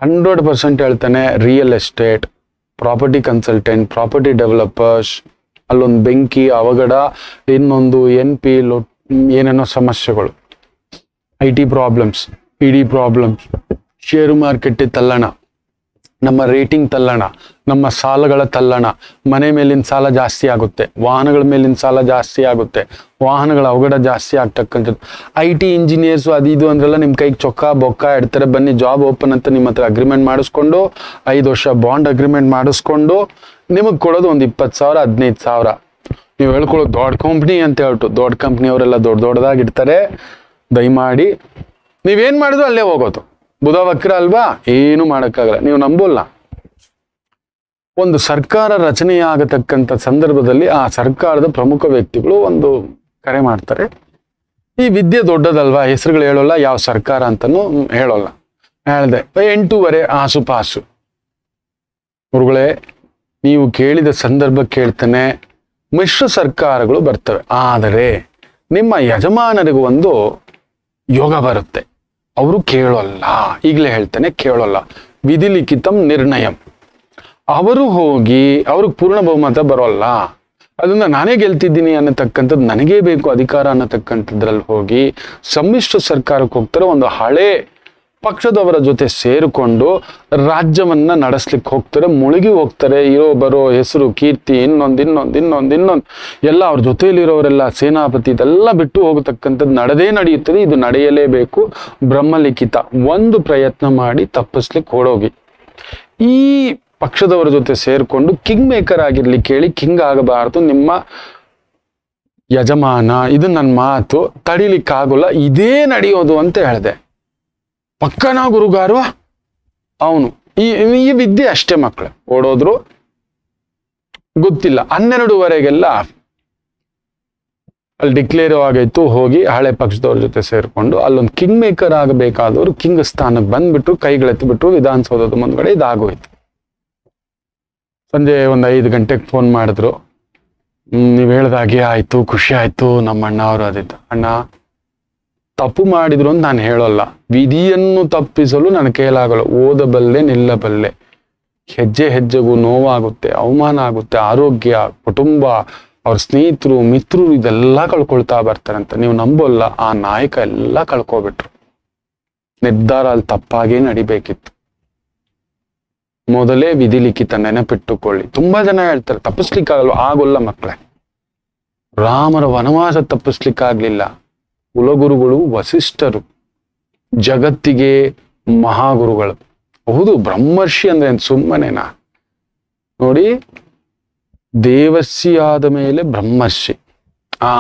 ಹಂಡ್ರೆಡ್ ಪರ್ಸೆಂಟ್ ಹೇಳ್ತಾನೆ real estate property consultant property developers ಅಲ್ಲೊಂದು ಬೆಂಕಿ ಅವಘಡ ಇನ್ನೊಂದು ಎನ್ ಪಿ ಲೊ ಏನೇನೋ ಸಮಸ್ಯೆಗಳು I T problems E D problems share market ತಲ್ಲಣ ನಮ್ಮ ರೇಟಿಂಗ್ ತಲ್ಲಣ ನಮ್ಮ ಸಾಲಗಳ ತಲ್ಲಣ ಮನೆ ಮೇಲಿನ ಸಾಲ ಜಾಸ್ತಿ ಆಗುತ್ತೆ ವಾಹನಗಳ ಮೇಲಿನ ಸಾಲ ಜಾಸ್ತಿ ಆಗುತ್ತೆ ವಾಹನಗಳ ಅವಘಡ ಜಾಸ್ತಿ ಆಗ್ತಕ್ಕಂಥದ್ದು ಐ ಟಿ ಇಂಜಿನಿಯರ್ಸು ಅದು ಇದು ಅಂದ್ರೆಲ್ಲ ನಿಮ್ಮ ಕೈಗೆ ಚೊಕ್ಕ ಬೊಕ್ಕ ಇಡ್ತಾರೆ ಬನ್ನಿ ಜಾಬ್ ಓಪನ್ ಅಂತ ನಿಮ್ಮ ಹತ್ರ ಅಗ್ರಿಮೆಂಟ್ ಮಾಡಿಸ್ಕೊಂಡು ಐದು ವರ್ಷ ಬಾಂಡ್ ಅಗ್ರಿಮೆಂಟ್ ಮಾಡಿಸ್ಕೊಂಡು ನಿಮಗೆ ಕೊಡೋದು ಒಂದು ಇಪ್ಪತ್ತು ಸಾವಿರ ಹದಿನೈದು ಸಾವಿರ ನೀವು ಹೇಳ್ಕೊಳ್ಳೋದು ದೊಡ್ಡ ಕಂಪ್ನಿ ಅಂತ ಹೇಳ್ಬಿಟ್ಟು ದೊಡ್ಡ ಕಂಪ್ನಿಯವರೆಲ್ಲ ದೊಡ್ಡ ದೊಡ್ಡದಾಗಿ ಇಡ್ತಾರೆ ದಯಮಾಡಿ ನೀವೇನು ಮಾಡಿದ್ರು ಅಲ್ಲೇ ಹೋಗೋದು ಬುಧ ವಕ್ರ ಅಲ್ವಾ ಏನು ಮಾಡೋಕ್ಕಾಗಲ್ಲ ನೀವು ನಂಬೋಲ್ಲ ಒಂದು ಸರ್ಕಾರ ರಚನೆಯಾಗತಕ್ಕಂಥ ಸಂದರ್ಭದಲ್ಲಿ ಆ ಸರ್ಕಾರದ ಪ್ರಮುಖ ವ್ಯಕ್ತಿಗಳು ಒಂದು ಕರೆ ಮಾಡ್ತಾರೆ ಈ ವಿದ್ಯೆ ದೊಡ್ಡದಲ್ವಾ ಹೆಸರುಗಳು ಹೇಳೋಲ್ಲ ಯಾವ ಸರ್ಕಾರ ಅಂತನೂ ಹೇಳೋಲ್ಲ ಹೇಳ್ದೆ ಎಂಟೂವರೆ ಆಸುಪಾಸು ಗುರುಗಳೇ ನೀವು ಕೇಳಿದ ಸಂದರ್ಭ ಕೇಳ್ತಾನೆ ಮಿಶ್ರ ಸರ್ಕಾರಗಳು ಬರ್ತವೆ ಆದರೆ ನಿಮ್ಮ ಯಜಮಾನರಿಗೂ ಒಂದು ಯೋಗ ಬರುತ್ತೆ ಅವರು ಕೇಳೋಲ್ಲ ಈಗಲೇ ಹೇಳ್ತಾನೆ ಕೇಳೋಲ್ಲ ವಿಧಿಲಿಖಿತಂ ನಿರ್ಣಯಂ ಅವರು ಹೋಗಿ ಅವ್ರಿಗೆ ಪೂರ್ಣ ಬಹುಮತ ಬರೋಲ್ಲ ಅದನ್ನ ನಾನೇ ಗೆಲ್ತಿದ್ದೀನಿ ಅನ್ನತಕ್ಕಂಥದ್ದು ನನಗೇ ಬೇಕು ಅಧಿಕಾರ ಅನ್ನತಕ್ಕಂಥದ್ರಲ್ಲಿ ಹೋಗಿ ಸಮ್ಮಿಶ್ರ ಸರ್ಕಾರಕ್ಕೆ ಹೋಗ್ತಾರೆ ಒಂದು ಹಳೆ ಪಕ್ಷದವರ ಜೊತೆ ಸೇರಿಕೊಂಡು ರಾಜ್ಯವನ್ನ ನಡೆಸ್ಲಿಕ್ಕೆ ಹೋಗ್ತಾರೆ ಮುಳುಗಿ ಹೋಗ್ತಾರೆ ಇರೋ ಬರೋ ಹೆಸರು ಕೀರ್ತಿ ಇನ್ನೊಂದು ಇನ್ನೊಂದು ಇನ್ನೊಂದು ಇನ್ನೊಂದು ಎಲ್ಲ ಅವ್ರ ಜೊತೆಯಲ್ಲಿರೋರೆಲ್ಲ ಸೇನಾಪತಿ ಇದೆಲ್ಲ ಬಿಟ್ಟು ಹೋಗತಕ್ಕಂಥದ್ದು ನಡೆದೇ ನಡೆಯುತ್ತದೆ ಇದು ನಡೆಯಲೇಬೇಕು ಬ್ರಹ್ಮಲಿಖಿತ ಒಂದು ಪ್ರಯತ್ನ ಮಾಡಿ ತಪ್ಪಿಸ್ಲಿಕ್ಕೆ ಓಡೋಗಿ ಈ ಪಕ್ಷದವರ ಜೊತೆ ಸೇರಿಕೊಂಡು ಕಿಂಗ್ ಮೇಕರ್ ಆಗಿರ್ಲಿಕ್ಕೆ ಹೇಳಿ ಕಿಂಗ್ ಆಗಬಾರದು ನಿಮ್ಮ ಯಜಮಾನ ಇದು ನನ್ನ ಮಾತು ತಡಿಲಿಕ್ಕಾಗೋಲ್ಲ ಇದೇ ನಡೆಯೋದು ಅಂತ ಹೇಳಿದೆ ಪಕ್ಕನ ಗುರುಗಾರು ಅವನು ಈ ಈ ವಿದ್ಯೆ ಅಷ್ಟೇ ಮಕ್ಕಳು ಓಡೋದ್ರು ಗೊತ್ತಿಲ್ಲ ಹನ್ನೆರಡುವರೆಗೆಲ್ಲ ಅಲ್ಲಿ ಡಿಕ್ಲೇರ್ ಆಗೈತು ಹೋಗಿ ಹಳೆ ಪಕ್ಷದವ್ರ ಜೊತೆ ಸೇರಿಕೊಂಡು ಅಲ್ಲೊಂದು ಕಿಂಗ್ ಮೇಕರ್ ಆಗಬೇಕಾದವರು ಕಿಂಗ್ ಸ್ಥಾನಕ್ಕೆ ಬಂದ್ಬಿಟ್ರು ಕೈಗಳೆತ್ತಿಬಿಟ್ರು ವಿಧಾನಸೌಧದ ಮುಂದ್ಗಡೆ ಇದಾಗೋಯ್ತು ಸಂಜೆ ಒಂದು ಐದು ಗಂಟೆಗೆ ಫೋನ್ ಮಾಡಿದ್ರು ನೀವು ಹೇಳ್ದಾಗೆ ಆಯ್ತು ಖುಷಿ ಆಯ್ತು ನಮ್ಮ ಅಣ್ಣ ಅವರು ಅದಿತ್ತು ಅಣ್ಣ ತಪ್ಪು ಮಾಡಿದ್ರು ಅಂತ ನಾನು ಹೇಳೋಲ್ಲ ವಿಧಿಯನ್ನು ತಪ್ಪಿಸಲು ನನ್ನ ಕೈಲಾಗಲ್ಲ ಓದಬಲ್ಲೆ ನಿಲ್ಲಬಲ್ಲೆ ಹೆಜ್ಜೆ ಹೆಜ್ಜೆಗೂ ನೋವಾಗುತ್ತೆ ಅವಮಾನ ಆಗುತ್ತೆ ಆರೋಗ್ಯ ಕುಟುಂಬ ಅವ್ರ ಸ್ನೇಹಿತರು ಮಿತ್ರರು ಇದೆಲ್ಲ ಕಳ್ಕೊಳ್ತಾ ಬರ್ತಾರಂತ ನೀವು ನಂಬೋಲ್ಲ ಆ ನಾಯಕ ಎಲ್ಲ ಕಳ್ಕೊಬಿಟ್ರು ನಿರ್ಧಾರ ಅಲ್ಲಿ ತಪ್ಪಾಗೇ ನಡಿಬೇಕಿತ್ತು ಮೊದಲೇ ವಿಧಿಲಿಖಿತ ನೆನಪಿಟ್ಟುಕೊಳ್ಳಿ ತುಂಬಾ ಜನ ಹೇಳ್ತಾರೆ ತಪ್ಪಿಸ್ಲಿಕ್ಕಾಗಲ್ವ ಆಗೋಲ್ಲ ಮಕ್ಕಳೇ ರಾಮರ ವನವಾಸ ತಪ್ಪಿಸ್ಲಿಕ್ಕಾಗ್ಲಿಲ್ಲ ಕುಲಗುರುಗಳು ವಸಿಷ್ಠರು ಜಗತ್ತಿಗೆ ಮಹಾಗುರುಗಳು ಹೌದು ಬ್ರಹ್ಮರ್ಷಿ ಅಂದ್ರೆ ಏನ್ ಸುಮ್ಮನೆನಾ ನೋಡಿ ದೇವರ್ಷಿ ಆದ ಮೇಲೆ ಬ್ರಹ್ಮರ್ಷಿ ಆ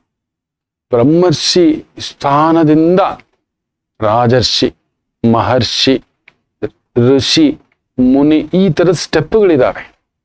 ಬ್ರಹ್ಮರ್ಷಿ ಸ್ಥಾನದಿಂದ ರಾಜರ್ಷಿ ಮಹರ್ಷಿ ಋಷಿ ಮುನಿ ಈ ತರದ ಸ್ಟೆಪ್ಗಳಿದಾವೆ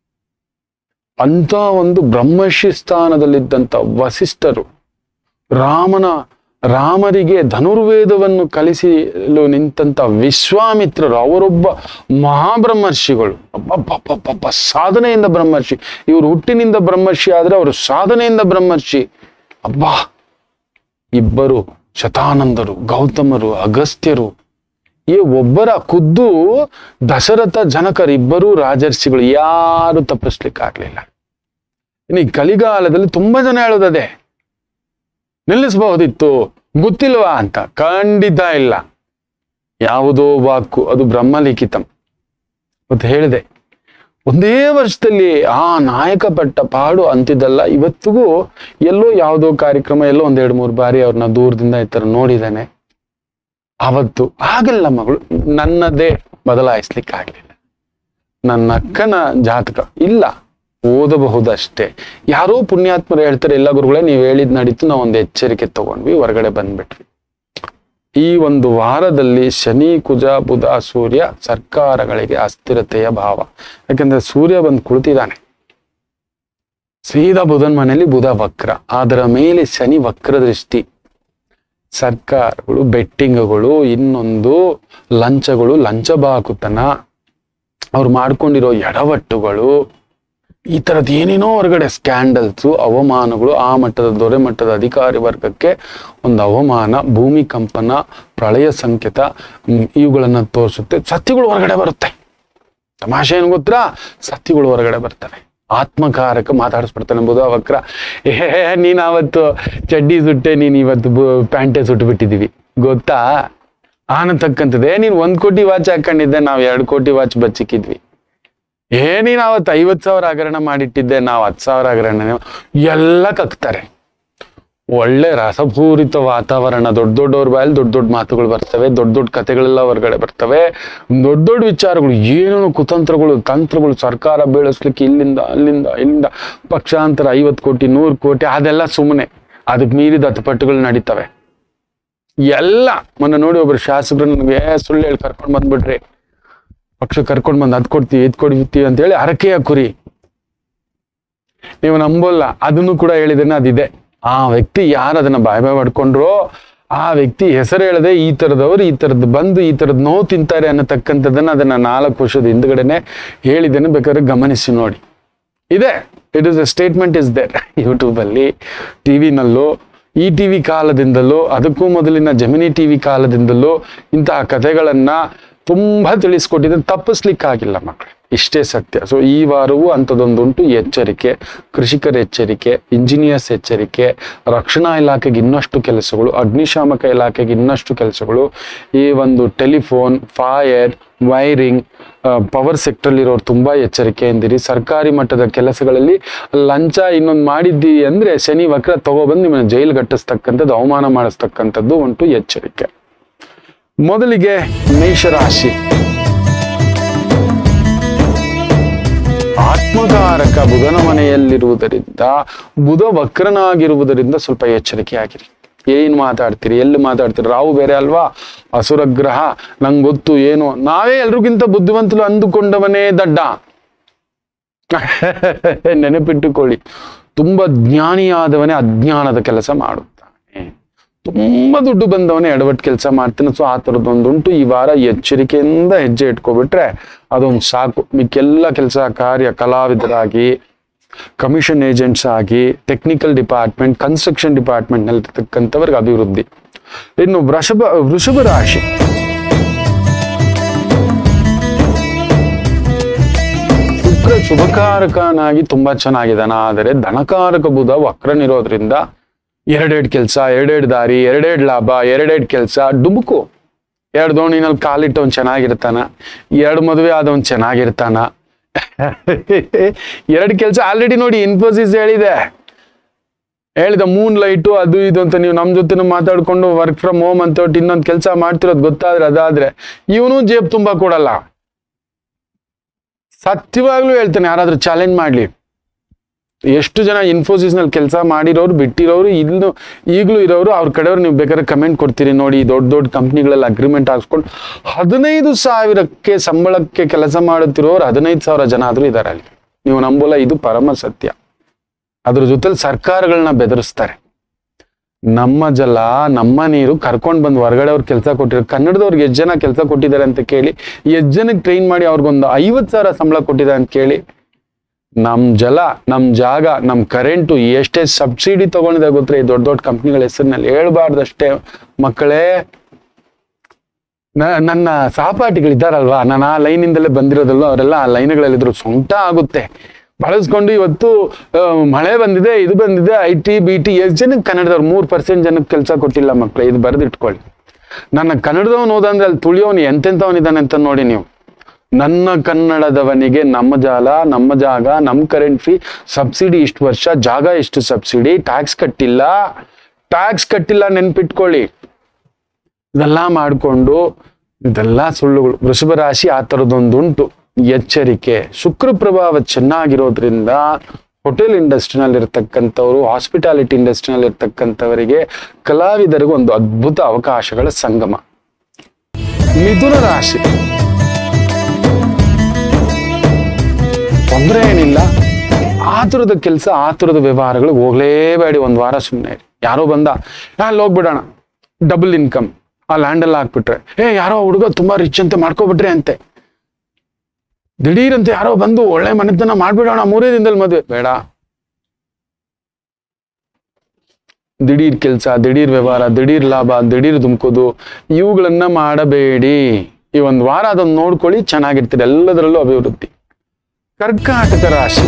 ಅಂತ ಒಂದು ಬ್ರಹ್ಮರ್ಷಿ ಸ್ಥಾನದಲ್ಲಿದ್ದಂಥ ವಸಿಷ್ಠರು ರಾಮನ ರಾಮರಿಗೆ ಧನುರ್ವೇದವನ್ನು ಕಲಿಸಲು ನಿಂತಂತ ವಿಶ್ವಾಮಿತ್ರರು ಅವರೊಬ್ಬ ಮಹಾಬ್ರಹ್ಮರ್ಷಿಗಳು ಅಬ್ಬಬ್ಬಬ್ಬಬ್ಬ ಸಾಧನೆಯಿಂದ ಬ್ರಹ್ಮರ್ಷಿ ಇವರು ಹುಟ್ಟಿನಿಂದ ಬ್ರಹ್ಮರ್ಷಿ ಆದ್ರೆ ಅವರು ಸಾಧನೆಯಿಂದ ಬ್ರಹ್ಮರ್ಷಿ ಅಬ್ಬಾ ಇಬ್ಬರು ಶತಾನಂದರು ಗೌತಮರು ಅಗಸ್ತ್ಯರು ಈ ಒಬ್ಬರ ಖುದ್ದು ದಶರಥ ಜನಕರಿಬ್ಬರೂ ರಾಜರ್ಷಿಗಳು ಯಾರು ತಪ್ಪಿಸ್ಲಿಕ್ಕಾಗ್ಲಿಲ್ಲ ಇನ್ನು ಈ ಕಲಿಗಾಲದಲ್ಲಿ ತುಂಬಾ ಜನ ಹೇಳೋದದೇ ನಿಲ್ಲಿಸಬಹುದಿತ್ತು ಗೊತ್ತಿಲ್ವಾ ಅಂತ ಖಂಡಿತ ಇಲ್ಲ ಯಾವುದೋ ವಾಕು ಅದು ಬ್ರಹ್ಮಲಿಖಿತಂ ಮತ್ತೆ ಹೇಳಿದೆ ಒಂದೇ ವರ್ಷದಲ್ಲಿ ಆ ನಾಯಕ ಪಟ್ಟ ಪಾಡು ಅಂತಿದ್ದಲ್ಲ ಇವತ್ತಿಗೂ ಎಲ್ಲೋ ಯಾವುದೋ ಕಾರ್ಯಕ್ರಮ ಎಲ್ಲೋ ಒಂದ್ ಎರಡು ಮೂರು ಬಾರಿ ಅವ್ರನ್ನ ದೂರದಿಂದ ಈ ತರ ನೋಡಿದ್ದಾನೆ ಅವತ್ತು ಆಗಿಲ್ಲ ಮಗಳು ನನ್ನದೇ ಬದಲಾಯಿಸ್ಲಿಕ್ಕಾಗ್ಲಿಲ್ಲ ನನ್ನ ಅಕ್ಕನ ಜಾತಕ ಇಲ್ಲ ಓದಬಹುದಷ್ಟೇ ಯಾರೋ ಪುಣ್ಯಾತ್ಮರು ಹೇಳ್ತಾರೆ ಎಲ್ಲ ಗುರುಗಳೇ ನೀವು ಹೇಳಿದ್ ನಡೀತು ನಾವು ಒಂದು ಎಚ್ಚರಿಕೆ ತಗೊಂಡ್ವಿ ಹೊರಗಡೆ ಬಂದ್ಬಿಟ್ವಿ ಈ ಒಂದು ವಾರದಲ್ಲಿ ಶನಿ ಕುಜ ಬುಧ ಸೂರ್ಯ ಸರ್ಕಾರಗಳಿಗೆ ಅಸ್ಥಿರತೆಯ ಭಾವ ಯಾಕಂದ್ರೆ ಸೂರ್ಯ ಬಂದು ಕುಳಿತಿದ್ದಾನೆ ಸೀದಾ ಬುಧನ್ ಮನೆಯಲ್ಲಿ ಬುಧ ವಕ್ರ ಅದರ ಮೇಲೆ ಶನಿ ವಕ್ರ ದೃಷ್ಟಿ ಸರ್ಕಾರಗಳು ಬೆಟ್ಟಿಂಗ್ಗಳು ಇನ್ನೊಂದು ಲಂಚಗಳು ಲಂಚ ಬಾಕುತನ ಅವ್ರು ಮಾಡ್ಕೊಂಡಿರೋ ಎಡವಟ್ಟುಗಳು ಈ ತರದ್ ಏನೇನೋ ಹೊರಗಡೆ ಸ್ಕ್ಯಾಂಡಲ್ಸು ಅವಮಾನಗಳು ಆ ಮಟ್ಟದ ದೊರೆ ಮಟ್ಟದ ಅಧಿಕಾರಿ ವರ್ಗಕ್ಕೆ ಒಂದು ಅವಮಾನ ಭೂಮಿ ಕಂಪನ ಪ್ರಳಯ ಸಂಕೇತ ಹ್ಮ್, ಇವುಗಳನ್ನ ತೋರಿಸುತ್ತೆ ಸತ್ಯಗಳು ಹೊರಗಡೆ ಬರುತ್ತೆ ತಮಾಷೆ ಏನು ಗೊತ್ತಾ ಸತ್ಯಗಳು ಹೊರಗಡೆ ಬರ್ತವೆ ಆತ್ಮಕಾರಕ ಮಾತಾಡಿಸ್ಬಿಡ್ತಾನೆ ಬುಧ ವಕ್ರ ಏ ನೀನ್ ಅವತ್ತು ಚಡ್ಡಿ ಸುಟ್ಟೆ ನೀನ್ ಇವತ್ತು ಬು- ಪ್ಯಾಂಟೆ ಸುಟ್ಟು ಬಿಟ್ಟಿದೀವಿ ಗೊತ್ತಾ ಆನತಕ್ಕಂಥದ್ದೇ ನೀನ್ ಒಂದ್ ಕೋಟಿ ವಾಚ್ ಹಾಕೊಂಡಿದ್ದೆ ನಾವ್ ಎರಡು ಕೋಟಿ ವಾಚ್ ಬಚ್ಚಿಕ್ಕಿದ್ವಿ ಏ ನೀನ್ ಅವತ್ತು ಐವತ್ ಸಾವಿರ ಹಗರಣ ಮಾಡಿಟ್ಟಿದ್ದೆ ನಾವು ಹತ್ತು ಸಾವಿರ ಹಗರಣ ಎಲ್ಲ ಕಕ್ತಾರೆ ಒಳ್ಳೆ ರಸಪೂರಿತ ವಾತಾವರಣ ದೊಡ್ಡ ದೊಡ್ಡವ್ರ ಬಾಯಲ್ಲಿ ದೊಡ್ಡ ದೊಡ್ಡ ಮಾತುಗಳು ಬರ್ತವೆ ದೊಡ್ಡ ದೊಡ್ಡ ಕಥೆಗಳೆಲ್ಲ ಹೊರಗಡೆ ಬರ್ತವೆ ದೊಡ್ಡ ದೊಡ್ಡ ವಿಚಾರಗಳು ಏನೇನೋ ಕುತಂತ್ರಗಳು ತಂತ್ರಗಳು ಸರ್ಕಾರ ಬೆಳೆಸ್ಲಿಕ್ಕೆ ಇಲ್ಲಿಂದ ಅಲ್ಲಿಂದ ಇಲ್ಲಿಂದ ಪಕ್ಷಾಂತರ ಐವತ್ತು ಕೋಟಿ ನೂರು ಕೋಟಿ ಅದೆಲ್ಲ ಸುಮ್ಮನೆ ಅದಕ್ಕೆ ಮೀರಿದ ಹತಪಟ್ಟುಗಳು ನಡೀತವೆ ಎಲ್ಲ ಮೊನ್ನೆ ನೋಡಿ ಒಬ್ರು ಶಾಸಕರು ನನಗೆ ಸುಳ್ಳು ಹೇಳಿ ಕರ್ಕೊಂಡು ಬಂದ್ಬಿಟ್ರಿ ಪಕ್ಷ ಕರ್ಕೊಂಡು ಬಂದು ಅದ್ ಕೊಡ್ತೀವಿ ಇದ್ ಕೊಡ್ತೀವಿ ಅಂತ ಹೇಳಿ ಹರಕೆಯ ಕುರಿ ನೀವು ನಂಬೋಲ್ಲ ಅದನ್ನು ಕೂಡ ಹೇಳಿದ್ದೇನೆ ಅದಿದೆ ಆ ವ್ಯಕ್ತಿ ಯಾರು ಅದನ್ನ ಬಾಯ್ ಬಾಯ್ ಮಾಡ್ಕೊಂಡ್ರೋ ಆ ವ್ಯಕ್ತಿ ಹೆಸರು ಹೇಳದೆ ಈ ತರದವರು ಈ ತರದ್ ಬಂದು ಈ ತರದ್ ನೋವು ತಿಂತಾರೆ ಅನ್ನತಕ್ಕಂಥದ್ದನ್ನ ಅದನ್ನ ನಾಲ್ಕು ವರ್ಷದ ಹಿಂದ್ಗಡೆನೆ ಹೇಳಿದ್ದೇನೆ ಬೇಕಾದ್ರೆ ಗಮನಿಸಿ ನೋಡಿ ಇದೆ it is a statement is there YouTube ಅಲ್ಲಿ ಟಿವಿನಲ್ಲೂ ಈ ಟಿವಿ ಕಾಲದಿಂದಲೂ ಅದಕ್ಕೂ ಮೊದಲಿನ ಜಮಿನಿ ಟಿವಿ ಕಾಲದಿಂದಲೂ ಇಂತಹ ಕಥೆಗಳನ್ನ ತುಂಬಾ ತಿಳಿಸ್ಕೊಟ್ಟಿದ್ರೆ ತಪ್ಪಿಸ್ಲಿಕ್ಕಾಗಿಲ್ಲ ಮಕ್ಕಳು ಇಷ್ಟೇ ಸತ್ಯ ಸೊ ಈ ವಾರವೂ ಅಂಥದ್ದೊಂದುಂಟು ಎಚ್ಚರಿಕೆ ಕೃಷಿಕರ ಎಚ್ಚರಿಕೆ ಇಂಜಿನಿಯರ್ಸ್ ಎಚ್ಚರಿಕೆ ರಕ್ಷಣಾ ಇಲಾಖೆಗೆ ಇನ್ನಷ್ಟು ಕೆಲಸಗಳು ಅಗ್ನಿಶಾಮಕ ಇಲಾಖೆಗೆ ಇನ್ನಷ್ಟು ಕೆಲಸಗಳು ಈ ಒಂದು telephone fire wiring power sector ಇರೋರು ತುಂಬಾ ಎಚ್ಚರಿಕೆಯಿಂದಿರಿ ಸರ್ಕಾರಿ ಮಟ್ಟದ ಕೆಲಸಗಳಲ್ಲಿ ಲಂಚ ಇನ್ನೊಂದು ಮಾಡಿದ್ದೀವಿ ಅಂದ್ರೆ ಶನಿ ವಕ್ರ ತಗೊಬಂದು ನಿಮ್ಮನ್ನ ಜೈಲು ಗಟ್ಟಿಸ್ತಕ್ಕಂಥದ್ದು ಅವಮಾನ ಮಾಡಿಸ್ತಕ್ಕಂಥದ್ದು ಉಂಟು ಎಚ್ಚರಿಕೆ ಮೊದಲಿಗೆ ಮೇಷರಾಶಿ ಆತ್ಮಕಾರಕ ಬುಧನ ಮನೆಯಲ್ಲಿರುವುದರಿಂದ ಬುಧ ವಕ್ರನಾಗಿರುವುದರಿಂದ ಸ್ವಲ್ಪ ಎಚ್ಚರಿಕೆಯಾಗಿರಿ ಏನ್ ಮಾತಾಡ್ತೀರಿ ಎಲ್ಲಿ ಮಾತಾಡ್ತೀರಿ ರಾವು ಬೇರೆ ಅಲ್ವಾ ಅಸುರಗ್ರಹ ನಂಗೆ ಗೊತ್ತು ಏನು ನಾವೇ ಎಲ್ರಿಗಿಂತ ಬುದ್ಧಿವಂತರು ಅಂದುಕೊಂಡವನೇ ದಡ್ಡ ನೆನಪಿಟ್ಟುಕೊಳ್ಳಿ ತುಂಬಾ ಜ್ಞಾನಿಯಾದವನೇ ಅಜ್ಞಾನದ ಕೆಲಸ ಮಾಡುತ್ತಾನೆ ತುಂಬಾ ದುಡ್ಡು ಬಂದವನೇ ಎಡವಟ್ಟು ಕೆಲಸ ಮಾಡ್ತಾನೆ ಸೊ ಆ ಥರದ್ದೊಂದುಂಟು ಈ ವಾರ ಎಚ್ಚರಿಕೆಯಿಂದ ಹೆಜ್ಜೆ ಇಟ್ಕೊಬಿಟ್ರೆ ಅದೊಂದು ಸಾಕು ಮಿಕ್ಕೆಲ್ಲ ಕೆಲಸ ಕಾರ್ಯ ಕಲಾವಿದರಾಗಿ ಕಮಿಷನ್ ಏಜೆಂಟ್ಸ್ ಆಗಿ ಟೆಕ್ನಿಕಲ್ ಡಿಪಾರ್ಟ್ಮೆಂಟ್ ಕನ್ಸ್ಟ್ರಕ್ಷನ್ ಡಿಪಾರ್ಟ್ಮೆಂಟ್ ನಲ್ಲಿ ಇರ್ತಕ್ಕಂಥವ್ರಿಗೆ ಅಭಿವೃದ್ಧಿ ಇನ್ನು ವೃಷಭ ವೃಷಭ ರಾಶಿ ಶುಕ್ರ ಶುಭಕಾರಕನಾಗಿ ತುಂಬಾ ಚೆನ್ನಾಗಿದ್ದಾನ ಆದರೆ ಧನಕಾರಕ ಬುಧ ವಕ್ರನಿರೋದ್ರಿಂದ ಎರಡೆರಡು ಕೆಲಸ ಎರಡೆರಡು ದಾರಿ ಎರಡೆರಡು ಲಾಭ ಎರಡೆರಡು ಕೆಲಸ ಡುಬುಕು ಎರಡು ದೋಣಿನಲ್ಲಿ ಕಾಲಿಟ್ಟವನ್ ಚೆನ್ನಾಗಿರ್ತಾನ ಎರಡು ಮದುವೆ ಆದವನ್ ಚೆನ್ನಾಗಿರ್ತಾನ ಎರಡು ಕೆಲಸ ಆಲ್ರೆಡಿ ನೋಡಿ ಇನ್ಫೋಸಿಸ್ ಹೇಳಿದೆ ಹೇಳಿದ ಮೂನ್ ಲೈಟು ಅದು ಇದು ಅಂತ ನೀವು ನಮ್ಮ ಜೊತೆ ಮಾತಾಡ್ಕೊಂಡು ವರ್ಕ್ ಫ್ರಮ್ ಹೋಮ್ ಅಂತ ಹೇಳ್ಬಿಟ್ಟು ಇನ್ನೊಂದು ಕೆಲಸ ಮಾಡ್ತಿರೋದು ಗೊತ್ತಾದ್ರೆ ಅದಾದ್ರೆ ಇವನು ಜೇಬ್ ತುಂಬಾ ಕೊಡಲ್ಲ ಸತ್ಯವಾಗ್ಲೂ ಹೇಳ್ತಾನೆ ಯಾರಾದ್ರೂ ಚಾಲೆಂಜ್ ಮಾಡ್ಲಿ ಎಷ್ಟು ಜನ ಇನ್ಫೋಸಿಸ್ ನಲ್ಲಿ ಕೆಲಸ ಮಾಡಿರೋರು ಬಿಟ್ಟಿರೋರು ಇನ್ನು ಈಗಲೂ ಇರೋರು ಅವ್ರ ಕಡೆಯವ್ರು ನೀವು ಬೇಕಾದ್ರೆ ಕಮೆಂಟ್ ಕೊಡ್ತೀರಿ ನೋಡಿ ದೊಡ್ಡ ದೊಡ್ಡ ಕಂಪ್ನಿಗಳಲ್ಲಿ ಅಗ್ರಿಮೆಂಟ್ ಹಾಕ್ಸ್ಕೊಂಡು ಹದಿನೈದು ಸಾವಿರಕ್ಕೆ ಸಂಬಳಕ್ಕೆ ಕೆಲಸ ಮಾಡುತ್ತಿರೋರು ಹದಿನೈದು ಸಾವಿರ ಜನ ಆದ್ರೂ ಇದ್ದಾರೆ ಅಲ್ಲಿ ನೀವು ನಂಬೋಲ್ಲ ಇದು ಪರಮ ಸತ್ಯ ಅದ್ರ ಜೊತೆಲಿ ಸರ್ಕಾರಗಳನ್ನ ಬೆದರಿಸ್ತಾರೆ ನಮ್ಮ ಜಲ ನಮ್ಮ ನೀರು ಕರ್ಕೊಂಡ್ ಬಂದು ಹೊರಗಡೆ ಅವ್ರು ಕೆಲಸ ಕೊಟ್ಟಿರೋ ಕನ್ನಡದವ್ರಿಗೆ ಎಷ್ಟು ಜನ ಕೆಲಸ ಕೊಟ್ಟಿದ್ದಾರೆ ಅಂತ ಕೇಳಿ ಎಷ್ಟು ಜನಕ್ಕೆ ಟ್ರೈನ್ ಮಾಡಿ ಅವ್ರಿಗೊಂದು ಐವತ್ತು ಸಾವಿರ ಸಂಬಳ ಕೊಟ್ಟಿದ್ದಾರೆ ಅಂತ ಕೇಳಿ ನಮ್ ಜಲ ನಮ್ ಜಾಗ ನಮ್ ಕರೆಂಟು ಎಷ್ಟೇ ಸಬ್ಸಿಡಿ ತಗೊಂಡಿದೆ ಗೊತ್ತಾ ಈ ದೊಡ್ಡ ದೊಡ್ಡ ಕಂಪ್ನಿಗಳ ಹೆಸರಿನಲ್ಲಿ ಹೇಳ್ಬಾರ್ದಷ್ಟೇ ಮಕ್ಕಳೇ ನ- ನನ್ನ ಸಹಪಾಠಿಗಳಿದ್ದಾರಲ್ವಾ ನಾನು ಆ ಲೈನಿಂದಲೇ ಬಂದಿರೋದಲ್ವ ಅವರೆಲ್ಲ ಆ ಲೈನ್ಗಳಲ್ಲಿದ್ರು ಸೊಂಟ ಆಗುತ್ತೆ ಬಳಸ್ಕೊಂಡು ಇವತ್ತು ಆ, ಮಳೆ ಬಂದಿದೆ ಇದು ಬಂದಿದೆ ಐ ಟಿ ಬಿ ಟಿ ಎಷ್ಟು ಜನಕ್ಕೆ ಕನ್ನಡದವ್ರು ಮೂರು ಪರ್ಸೆಂಟ್ ಜನಕ್ಕೆ ಕೆಲಸ ಕೊಟ್ಟಿಲ್ಲ ಮಕ್ಕಳು ಇದು ಬರೆದಿಟ್ಕೊಳ್ಳಿ ನನ್ನ ಕನ್ನಡದವನು ಹೋದಂದ್ರೆ ಅಲ್ಲಿ ತುಳಿಯೋನು ಎಂತೆಂಥವನಿದ್ದಾನೆ ಅಂತ ನೋಡಿ ನೀವು ನನ್ನ ಕನ್ನಡದವನಿಗೆ ನಮ್ಮ ಜಾಲ ನಮ್ಮ ಜಾಗ ನಮ್ಮ ಕರೆಂಟ್ ಫೀ ಸಬ್ಸಿಡಿ ಇಷ್ಟು ವರ್ಷ ಜಾಗ ಇಷ್ಟು ಸಬ್ಸಿಡಿ ಟ್ಯಾಕ್ಸ್ ಕಟ್ಟಿಲ್ಲ ಟ್ಯಾಕ್ಸ್ ಕಟ್ಟಿಲ್ಲ ನೆನ್ಪಿಟ್ಕೊಳ್ಳಿ ಇದೆಲ್ಲ ಮಾಡಿಕೊಂಡು ಇದೆಲ್ಲ ಸುಳ್ಳುಗಳು ವೃಷಭ ರಾಶಿ ಆ ಥರದೊಂದುಂಟು ಎಚ್ಚರಿಕೆ ಶುಕ್ರ ಪ್ರಭಾವ ಚೆನ್ನಾಗಿರೋದ್ರಿಂದ ಹೋಟೆಲ್ ಇಂಡಸ್ಟ್ರಿನಲ್ಲಿ ಇರ್ತಕ್ಕಂಥವ್ರು ಹಾಸ್ಪಿಟಾಲಿಟಿ ಇಂಡಸ್ಟ್ರಿನಲ್ಲಿ ಇರ್ತಕ್ಕಂಥವರಿಗೆ ಕಲಾವಿದರಿಗೆ ಒಂದು ಅದ್ಭುತ ಅವಕಾಶಗಳ ಸಂಗಮ ಮಿಥುನ ರಾಶಿ ತೊಂದರೆ ಏನಿಲ್ಲ ಆತುರದ ಕೆಲಸ ಆತುರದ ವ್ಯವಹಾರಗಳು ಹೋಗ್ಲೇಬೇಡಿ ಒಂದ್ ವಾರ ಸುಮ್ಮನೆ ಯಾರೋ ಬಂದ ಅಲ್ಲಿ ಹೋಗ್ಬಿಡೋಣ ಡಬಲ್ ಇನ್ಕಮ್ ಆ ಲ್ಯಾಂಡಲ್ಲಿ ಹಾಕ್ಬಿಟ್ರೆ ಏ ಯಾರೋ ಹುಡುಗ ತುಂಬಾ ರಿಚ್ ಅಂತ ಮಾಡ್ಕೊಬಿಟ್ರೆ ಅಂತೆ ದಿಢೀರಂತೆ ಯಾರೋ ಬಂದು ಒಳ್ಳೆ ಮನೆತನ ಮಾಡ್ಬಿಡೋಣ ಮೂರೇ ದಿನದಲ್ಲಿ ಮದುವೆ ಬೇಡ ದಿಢೀರ್ ಕೆಲಸ ದಿಢೀರ್ ವ್ಯವಹಾರ ದಿಢೀರ್ ಲಾಭ ದಿಢೀರ್ ದುಮ್ಕೋದು ಇವುಗಳನ್ನ ಮಾಡಬೇಡಿ ಈ ಒಂದು ವಾರ ಅದನ್ನ ನೋಡ್ಕೊಳ್ಳಿ ಚೆನ್ನಾಗಿರ್ತೀರಿ ಎಲ್ಲದರಲ್ಲೂ ಅಭಿವೃದ್ಧಿ ಕರ್ಕಾಟಕ ರಾಶಿ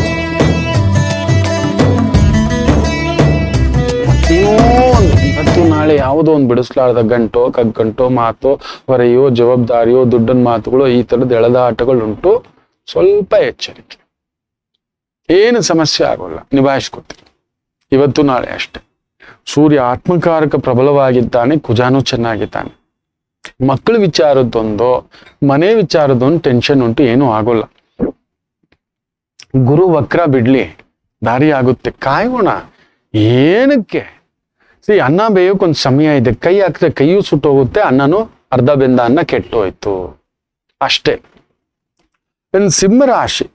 ಏನೋ ಒಂದು ಇವತ್ತು ನಾಳೆ ಯಾವುದೋ ಒಂದು ಬಿಡಿಸ್ಲಾರ್ದ ಗಂಟೋ ಕಗ್ಗಂಟೋ ಮಾತೋ ಹೊರೆಯೋ ಜವಾಬ್ದಾರಿಯೋ ದುಡ್ಡನ್ ಮಾತುಗಳು ಈ ತರದ ಎಳೆದಾಟಗಳುಂಟು ಸ್ವಲ್ಪ ಎಚ್ಚರಿಕೆ ಏನು ಸಮಸ್ಯೆ ಆಗೋಲ್ಲ ನಿಭಾಯಿಸ್ಕೊತೀವಿ ಇವತ್ತು ನಾಳೆ ಅಷ್ಟೇ ಸೂರ್ಯ ಆತ್ಮಕಾರಕ ಪ್ರಬಲವಾಗಿದ್ದಾನೆ ಕುಜಾನು ಚೆನ್ನಾಗಿದ್ದಾನೆ ಮಕ್ಕಳ ವಿಚಾರದ್ದೊಂದು ಮನೆ ವಿಚಾರದೊಂದು ಟೆನ್ಷನ್ ಉಂಟು ಏನೂ ಆಗೋಲ್ಲ ಗುರು ವಕ್ರ ಬಿಡ್ಲಿ ದಾರಿ ಆಗುತ್ತೆ ಕಾಯೋಣ ಏನಕ್ಕೆ ಸಿ ಅನ್ನ ಬೇಯೋಕೊಂದು ಸಮಯ ಇದೆ ಕೈ ಹಾಕಿದ್ರೆ ಕೈಯೂ ಸುಟ್ಟೋಗುತ್ತೆ ಅನ್ನನೂ ಅರ್ಧ ಬೆಂದ ಅನ್ನ ಕೆಟ್ಟೋಯ್ತು ಅಷ್ಟೇ ಇನ್ನು ಸಿಂಹರಾಶಿ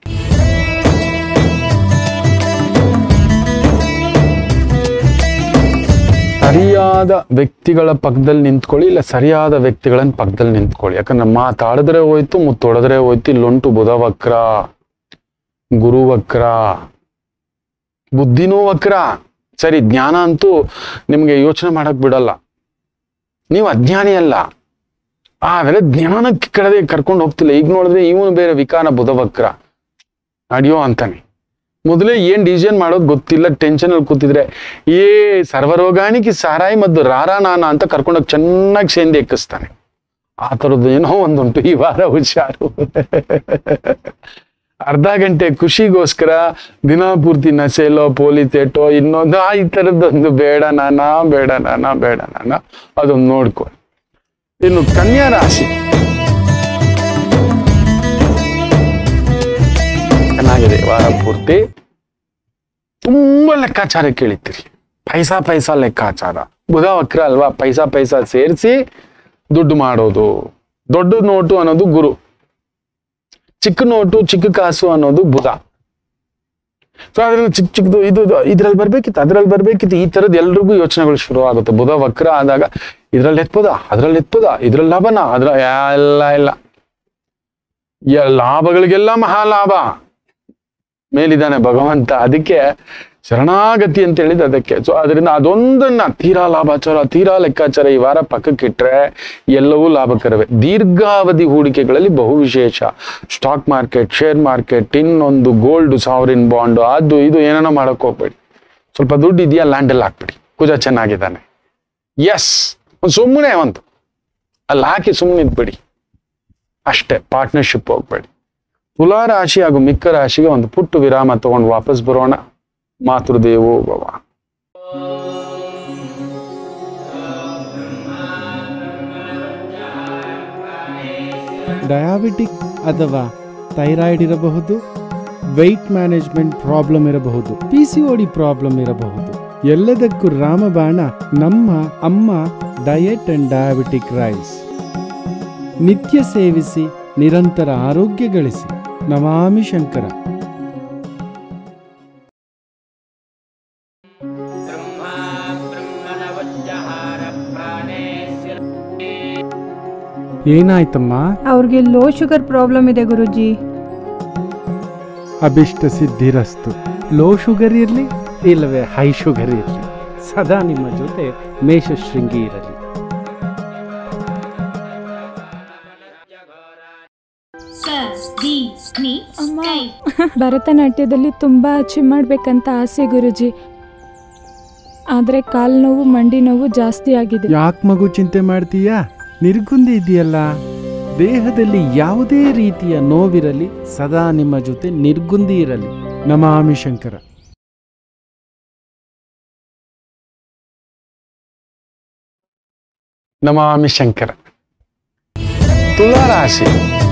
ಸರಿಯಾದ ವ್ಯಕ್ತಿಗಳ ಪಕ್ಕದಲ್ಲಿ ನಿಂತ್ಕೊಳ್ಳಿ ಇಲ್ಲ ಸರಿಯಾದ ವ್ಯಕ್ತಿಗಳನ್ನ ಪಕ್ಕದಲ್ಲಿ ನಿಂತ್ಕೊಳ್ಳಿ ಯಾಕಂದ್ರೆ ಮಾತಾಡಿದ್ರೆ ಹೋಯ್ತು ಮುತ್ತೊಡೆದ್ರೆ ಹೋಯ್ತು ಇಲ್ಲುಂಟು ಬುಧ ವಕ್ರ ಗುರು ವಕ್ರ ಬುದ್ಧಿನೂ ವಕ್ರ ಸರಿ ಜ್ಞಾನ ಅಂತೂ ನಿಮ್ಗೆ ಯೋಚನೆ ಮಾಡಕ್ ಬಿಡಲ್ಲ ನೀವು ಅಜ್ಞಾನಿ ಅಲ್ಲ ಆದ್ರೆ ಜ್ಞಾನಕ್ಕೆ ಕೆಳಗೆ ಕರ್ಕೊಂಡು ಹೋಗ್ತಿಲ್ಲ ಈಗ ನೋಡಿದ್ರೆ ಇವನು ಬೇರೆ ವಿಕಾರ ಬುಧ ವಕ್ರ ಅಡಿಯೋ ಅಂತಾನೆ ಮೊದಲೇ ಏನ್ ಡಿಸಿಷನ್ ಮಾಡೋದು ಗೊತ್ತಿಲ್ಲ ಟೆನ್ಷನ್ ಅಲ್ಲಿ ಕೂತಿದ್ರೆ ಏ ಸರ್ವರೋಗಾನಿಗೆ ಸಾರಾಯಿ ಮದ್ದು ರಾರಾ ನಾನ ಅಂತ ಕರ್ಕೊಂಡೋಗಿ ಚೆನ್ನಾಗಿ ಸೇಂದಿ ಎಕ್ಕಿಸ್ತಾನೆ ಆ ಥರದ್ದು ಏನೋ ಒಂದುಂಟು ಈ ವಾರ ಹುಷಾರು ಅರ್ಧ ಗಂಟೆ ಖುಷಿಗೋಸ್ಕರ ದಿನ ಪೂರ್ತಿ ನಸೆಲೋ ಪೋಲಿ ತೇಟೋ ಇನ್ನೊಂದು ಆ ಈ ಥರದ್ದೊಂದು ಬೇಡ ನಾನಾ ಬೇಡ ನಾನಾ ಬೇಡ ನಾನ ಅದೊಂದು ನೋಡ್ಕೊ ಇನ್ನು ಕನ್ಯಾ ರಾಶಿ ಚೆನ್ನಾಗಿದೆ ವಾರ ಪೂರ್ತಿ ತುಂಬಾ ಲೆಕ್ಕಾಚಾರ ಕೇಳಿತೀರಿ ಪೈಸಾ ಪೈಸಾ ಲೆಕ್ಕಾಚಾರ ಬುಧ ವಕ್ರ ಅಲ್ವಾ ಪೈಸಾ ಪೈಸಾ ಸೇರಿಸಿ ದುಡ್ಡು ಮಾಡೋದು ದೊಡ್ಡ ನೋಟು ಅನ್ನೋದು ಗುರು ಚಿಕ್ಕ ನೋಟು ಚಿಕ್ಕ ಕಾಸು ಅನ್ನೋದು ಬುಧ ಸೊ ಅದ್ರಲ್ಲಿ ಚಿಕ್ಕ ಚಿಕ್ಕದು ಇದು ಇದು ಇದ್ರಲ್ಲಿ ಬರ್ಬೇಕಿತ್ತು ಅದ್ರಲ್ಲಿ ಬರ್ಬೇಕಿತ್ತು ಈ ತರದ್ ಎಲ್ರಿಗೂ ಯೋಚನೆಗಳು ಶುರು ಆಗುತ್ತೆ ಬುಧ ವಕ್ರ ಆದಾಗ ಇದ್ರಲ್ಲಿ ಎತ್ಬೋದಾ ಅದ್ರಲ್ಲಿ ಎತ್ಬೋದಾ ಇದ್ರಲ್ಲಿ ಲಾಭನಾ ಅದ್ರ ಎಲ್ಲ ಇಲ್ಲ ಯ- ಲಾಭಗಳಿಗೆಲ್ಲ ಮಹಾಲಾಭ ಮೇಲಿದ್ದಾನೆ ಭಗವಂತ ಅದಕ್ಕೆ ಶರಣಾಗತಿ ಅಂತ ಹೇಳಿದ ಅದಕ್ಕೆ ಸೊ ಅದರಿಂದ ಅದೊಂದನ್ನ ತೀರಾ ಲಾಭಾಚಾರ ತೀರಾ ಲೆಕ್ಕಾಚಾರ ಈ ವಾರ ಪಕ್ಕಕ್ಕಿಟ್ರೆ ಎಲ್ಲವೂ ಲಾಭಕರವೇ ದೀರ್ಘಾವಧಿ ಹೂಡಿಕೆಗಳಲ್ಲಿ ಬಹು ವಿಶೇಷ ಸ್ಟಾಕ್ ಮಾರ್ಕೆಟ್ ಶೇರ್ ಮಾರ್ಕೆಟ್ ಇನ್ನೊಂದು ಗೋಲ್ಡ್ ಸಾವರಿನ್ ಬಾಂಡ್ ಅದು ಇದು ಏನೇನೋ ಮಾಡಕ್ ಹೋಗ್ಬೇಡಿ ಸ್ವಲ್ಪ ದುಡ್ಡು ಇದೆಯಾ ಲ್ಯಾಂಡಲ್ಲಿ ಹಾಕ್ಬಿಡಿ ಕುಜ ಚೆನ್ನಾಗಿದ್ದಾನೆ ಎಸ್ ಸುಮ್ಮನೆ ಒಂದು ಅಲ್ಲಿ ಹಾಕಿ ಸುಮ್ಮನೆ ಇದ್ಬಿಡಿ ಅಷ್ಟೇ ಪಾರ್ಟ್ನರ್ಶಿಪ್ ಹೋಗ್ಬೇಡಿ ತುಲಾ ರಾಶಿ ಹಾಗೂ ಮಿಕ್ಕ ರಾಶಿಗೆ ಒಂದು ಪುಟ್ಟು ವಿರಾಮ ತಗೊಂಡು ವಾಪಸ್ ಬರೋಣ ಮಾತೃದೇವೋ ಭವ ಡಯಾಬಿಟಿಕ್ ಅಥವಾ ಥೈರಾಯ್ಡ್ ಇರಬಹುದು ವೆಯ್ಟ್ ಮ್ಯಾನೇಜ್ಮೆಂಟ್ ಪ್ರಾಬ್ಲಮ್ ಇರಬಹುದು ಪಿ ಸಿ ಓಡಿ ಪ್ರಾಬ್ಲಮ್ ಇರಬಹುದು ಎಲ್ಲದಕ್ಕೂ ರಾಮಬಾಣ ನಮ್ಮ ಅಮ್ಮ ಡಯಟ್ ಅಂಡ್ ಡಯಾಬಿಟಿಕ್ ರೈಸ್ ನಿತ್ಯ ಸೇವಿಸಿ ನಿರಂತರ ಆರೋಗ್ಯ ಗಳಿಸಿ ನಮಾಮಿ ಶಂಕರ ಏನಾಯ್ತಮ್ಮ ಅವ್ರಿಗೆ ಲೋ ಶುಗರ್ ಪ್ರಾಬ್ಲಮ್ ಇದೆ ಗುರುಜಿ ಅಭಿಷ್ಟ ಸಿದ್ಧಿರಸ್ತು ಲೋ ಶುಗರ್ ಇರಲಿ ಇಲ್ಲವೇ ಹೈ ಶುಗರ್ ಇರಲಿ ಸದಾ ನಿಮ್ಮ ಜೊತೆ ಮೇಷಶೃಂಗಿ ಇರಲಿ ಸ ದಿ ನಿ ಅಮ್ಮ. ಕೈ ಭರತನಾಟ್ಯದಲ್ಲಿ ತುಂಬ ಅಚೀವ್ ಮಾಡ್ಬೇಕಂತ ಆಸೆ ಗುರುಜಿ ಆದರೆ ಕಾಲು ನೋವು ಮಂಡಿ ನೋವು ಜಾಸ್ತಿ ಆಗಿದೆ ಯಾಕೆ ಮಗು ಚಿಂತೆ ಮಾಡ್ತೀಯಾ ನಿರ್ಗುಂದಿ ಇದೆಯಲ್ಲ ದೇಹದಲ್ಲಿ ಯಾವುದೇ ರೀತಿಯ ನೋವಿರಲಿ ಸದಾ ನಿಮ್ಮ ಜೊತೆ ನಿರ್ಗುಂದಿ ಇರಲಿ ನಮಾಮಿ ಶಂಕರ ನಮಾಮಿ ಶಂಕರ ತುಲಾ ರಾಶಿ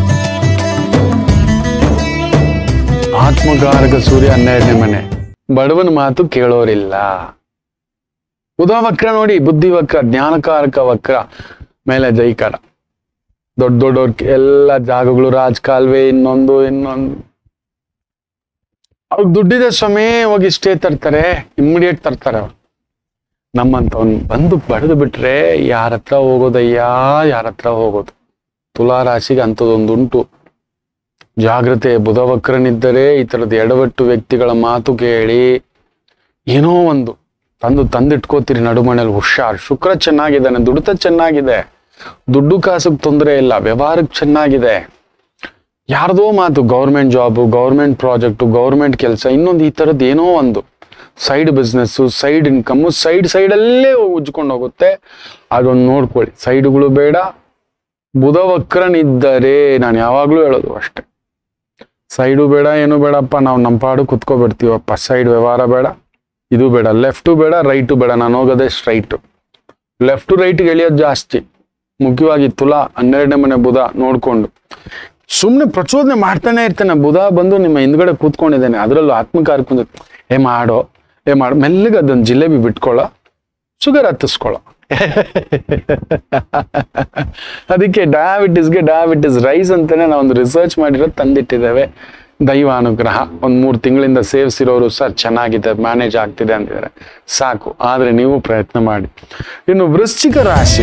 ಆತ್ಮಗಾರಕ ಸೂರ್ಯ ಹನ್ನೆರಡನೇ ಮನೆ ಬಡವನ ಮಾತು ಕೇಳೋರಿಲ್ಲ ಬುಧ ವಕ್ರ ನೋಡಿ ಬುದ್ಧಿ ವಕ್ರ ಜ್ಞಾನಕಾರಕ ವಕ್ರ ಮೇಲೆ ಜೈಕಾರ ದೊಡ್ಡ ದೊಡ್ಡವ್ರ ಎಲ್ಲ ಜಾಗಗಳು ರಾಜಕಾಲುವೆ ಇನ್ನೊಂದು ಇನ್ನೊಂದು ಅವ್ರಿಗೆ ದುಡ್ಡಿದೆ ಸ್ವಾಮಿ ಹೋಗಿ ಇಷ್ಟೇ ತರ್ತಾರೆ ಇಮ್ಮಿಡಿಯೇಟ್ ತರ್ತಾರೆ ಅವ್ರು ನಮ್ಮಂತವ್ನ್ ಬಂದು ಬಡ್ದು ಬಿಟ್ರೆ ಯಾರ ಹತ್ರ ಹೋಗೋದಯ್ಯ ಯಾರ ಹತ್ರ ಹೋಗೋದು ತುಲಾ ರಾಶಿಗೆ ಅಂಥದ್ದೊಂದು ಉಂಟು ಜಾಗ್ರತೆ ಬುಧವಕ್ರನಿದ್ದರೆ ಈ ಥರದ ಎಡವಟ್ಟು ವ್ಯಕ್ತಿಗಳ ಮಾತು ಕೇಳಿ ಏನೋ ಒಂದು ತಂದು ತಂದಿಟ್ಕೋತೀರಿ ನಡುಮಣೆಯಲ್ಲಿ ಹುಷಾರ್ ಶುಕ್ರ ಚೆನ್ನಾಗಿದ್ದಾನೆ ದುಡಿತ ಚೆನ್ನಾಗಿದೆ ದುಡ್ಡು ಕಾಸಿಗೆ ತೊಂದರೆ ಇಲ್ಲ ವ್ಯವಹಾರಕ್ಕೆ ಚೆನ್ನಾಗಿದೆ ಯಾರ್ದೋ ಮಾತು government job government project government ಕೆಲಸ ಇನ್ನೊಂದು ಈ ಥರದ್ದು ಏನೋ ಒಂದು side business side income side ಸೈಡಲ್ಲೇ ಉಜ್ಕೊಂಡು ಹೋಗುತ್ತೆ ಅದೊಂದು ನೋಡ್ಕೊಳ್ಳಿ ಸೈಡ್ಗಳು ಬೇಡ ಬುಧ ವಕ್ರನಿದ್ದರೆ ನಾನು ಯಾವಾಗಲೂ ಹೇಳೋದು ಅಷ್ಟೆ ಸೈಡು ಬೇಡ ಏನು ಬೇಡಪ್ಪ ನಾವು ನಮ್ಮ ಪಾಡು ಕುತ್ಕೊಬಿಡ್ತೀವಪ್ಪ ಸೈಡ್ ವ್ಯವಹಾರ ಬೇಡ ಇದು ಬೇಡ ಲೆಫ್ಟು ಬೇಡ ರೈಟು ಬೇಡ ನಾನು ಹೋಗೋದೇ ಸ್ಟ್ರೈಟು ಲೆಫ್ಟು ರೈಟ್ಗೆ ಎಳಿಯೋದು ಜಾಸ್ತಿ ಮುಖ್ಯವಾಗಿ ತುಲಾ ಹನ್ನೆರಡನೇ ಮನೆ ಬುಧ ನೋಡ್ಕೊಂಡು ಸುಮ್ಮನೆ ಪ್ರಚೋದನೆ ಮಾಡ್ತಾನೆ ಇರ್ತಾನೆ ಬುಧ ಬಂದು ನಿಮ್ಮ ಹಿಂದ್ಗಡೆ ಕೂತ್ಕೊಂಡಿದ್ದಾನೆ ಅದರಲ್ಲೂ ಆತ್ಮಕಾರ ಕುಂದ ಏ ಮಾಡೋ ಏ ಮಾಡು ಮೆಲ್ಲಗೆ ಅದೊಂದು ಜಿಲೇಬಿ ಬಿಟ್ಕೊಳ್ಳೋ ಶುಗರ್ ಹತ್ತಿಸ್ಕೊಳ್ಳೋ ಅದಕ್ಕೆ ಡಯಾಬಿಟಿಸ್ಗೆ ಡಯಾಬಿಟಿಸ್ ರೈಸ್ ಅಂತಾನೆ ನಾವೊಂದು ರಿಸರ್ಚ್ ಮಾಡಿರೋದು ತಂದಿಟ್ಟಿದ್ದೇವೆ ದೈವ ಅನುಗ್ರಹ ಒಂದು ಮೂರು ತಿಂಗಳಿಂದ ಸೇವಿಸಿರೋರು ಸರ್ ಚೆನ್ನಾಗಿದೆ ಮ್ಯಾನೇಜ್ ಆಗ್ತಿದೆ ಅಂತಿದ್ದಾರೆ ಸಾಕು ಆದರೆ ನೀವು ಪ್ರಯತ್ನ ಮಾಡಿ ಇನ್ನು ವೃಶ್ಚಿಕ ರಾಶಿ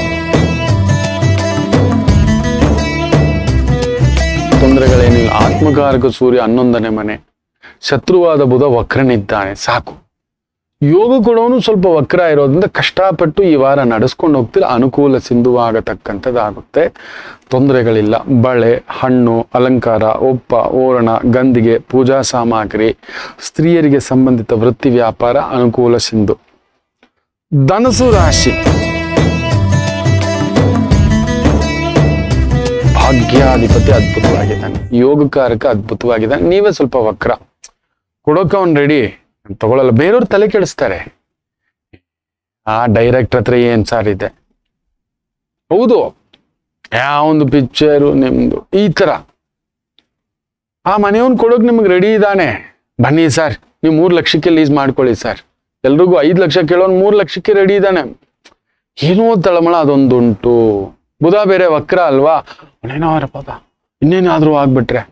ತೊಂದರೆಗಳೇನಿಲ್ಲ ಆತ್ಮಕಾರಕ ಸೂರ್ಯ ಹನ್ನೊಂದನೇ ಮನೆ ಶತ್ರುವಾದ ಬುಧ ವಕ್ರನಿದ್ದಾನೆ ಸಾಕು ಯೋಗ ಕೊಡೋನು ಸ್ವಲ್ಪ ವಕ್ರ ಇರೋದ್ರಿಂದ ಕಷ್ಟಪಟ್ಟು ಈ ವಾರ ನಡೆಸ್ಕೊಂಡು ಹೋಗ್ತೀರ ಅನುಕೂಲ ಸಿಂಧುವಾಗತಕ್ಕಂಥದ್ದಾಗುತ್ತೆ ತೊಂದರೆಗಳಿಲ್ಲ ಬಳೆ ಹಣ್ಣು ಅಲಂಕಾರ ಒಪ್ಪ ಓರಣ ಗಂದಿಗೆ ಪೂಜಾ ಸಾಮಗ್ರಿ ಸ್ತ್ರೀಯರಿಗೆ ಸಂಬಂಧಿತ ವೃತ್ತಿ ವ್ಯಾಪಾರ ಅನುಕೂಲ ಸಿಂಧು ಧನಸು ರಾಶಿ ಭಾಗ್ಯಾಧಿಪತಿ ಅದ್ಭುತವಾಗಿದ್ದಾನೆ ಯೋಗಕಾರಕ ಅದ್ಭುತವಾಗಿದ್ದಾನೆ ನೀವೇ ಸ್ವಲ್ಪ ವಕ್ರ ಕೊಡೋಕೆ ಅವ್ನು ರೆಡಿ ತಗೊಳಲ್ಲ ಬೇರೆಯವ್ರು ತಲೆ ಕೆಡಿಸ್ತಾರೆ ಆ ಡೈರೆಕ್ಟರ್ ಹತ್ರ ಏನ್ ಸಾರ್ ಇದೆ ಹೌದು ಯಾವೊಂದು ಪಿಕ್ಚರು ನಿಮ್ದು ಈ ತರ ಆ ಮನೆಯವನ್ ಕೊಡೋಕೆ ನಿಮ್ಗೆ ರೆಡಿ ಇದ್ದಾನೆ ಬನ್ನಿ ಸರ್ ನೀವು ಮೂರು ಲಕ್ಷಕ್ಕೆ ಲೀಸ್ ಮಾಡ್ಕೊಳ್ಳಿ ಸರ್ ಎಲ್ರಿಗೂ ಐದು ಲಕ್ಷ ಕೇಳೋನ್ ಮೂರು ಲಕ್ಷಕ್ಕೆ ರೆಡಿ ಇದ್ದಾನೆ ಏನೋ ತಳಮಳ ಅದೊಂದುಂಟು ಬುಧ ಬೇರೆ ವಕ್ರ ಅಲ್ವಾ ಅವನೇನೋ ಪದ ಇನ್ನೇನಾದ್ರೂ ಆಗ್ಬಿಟ್ರೆ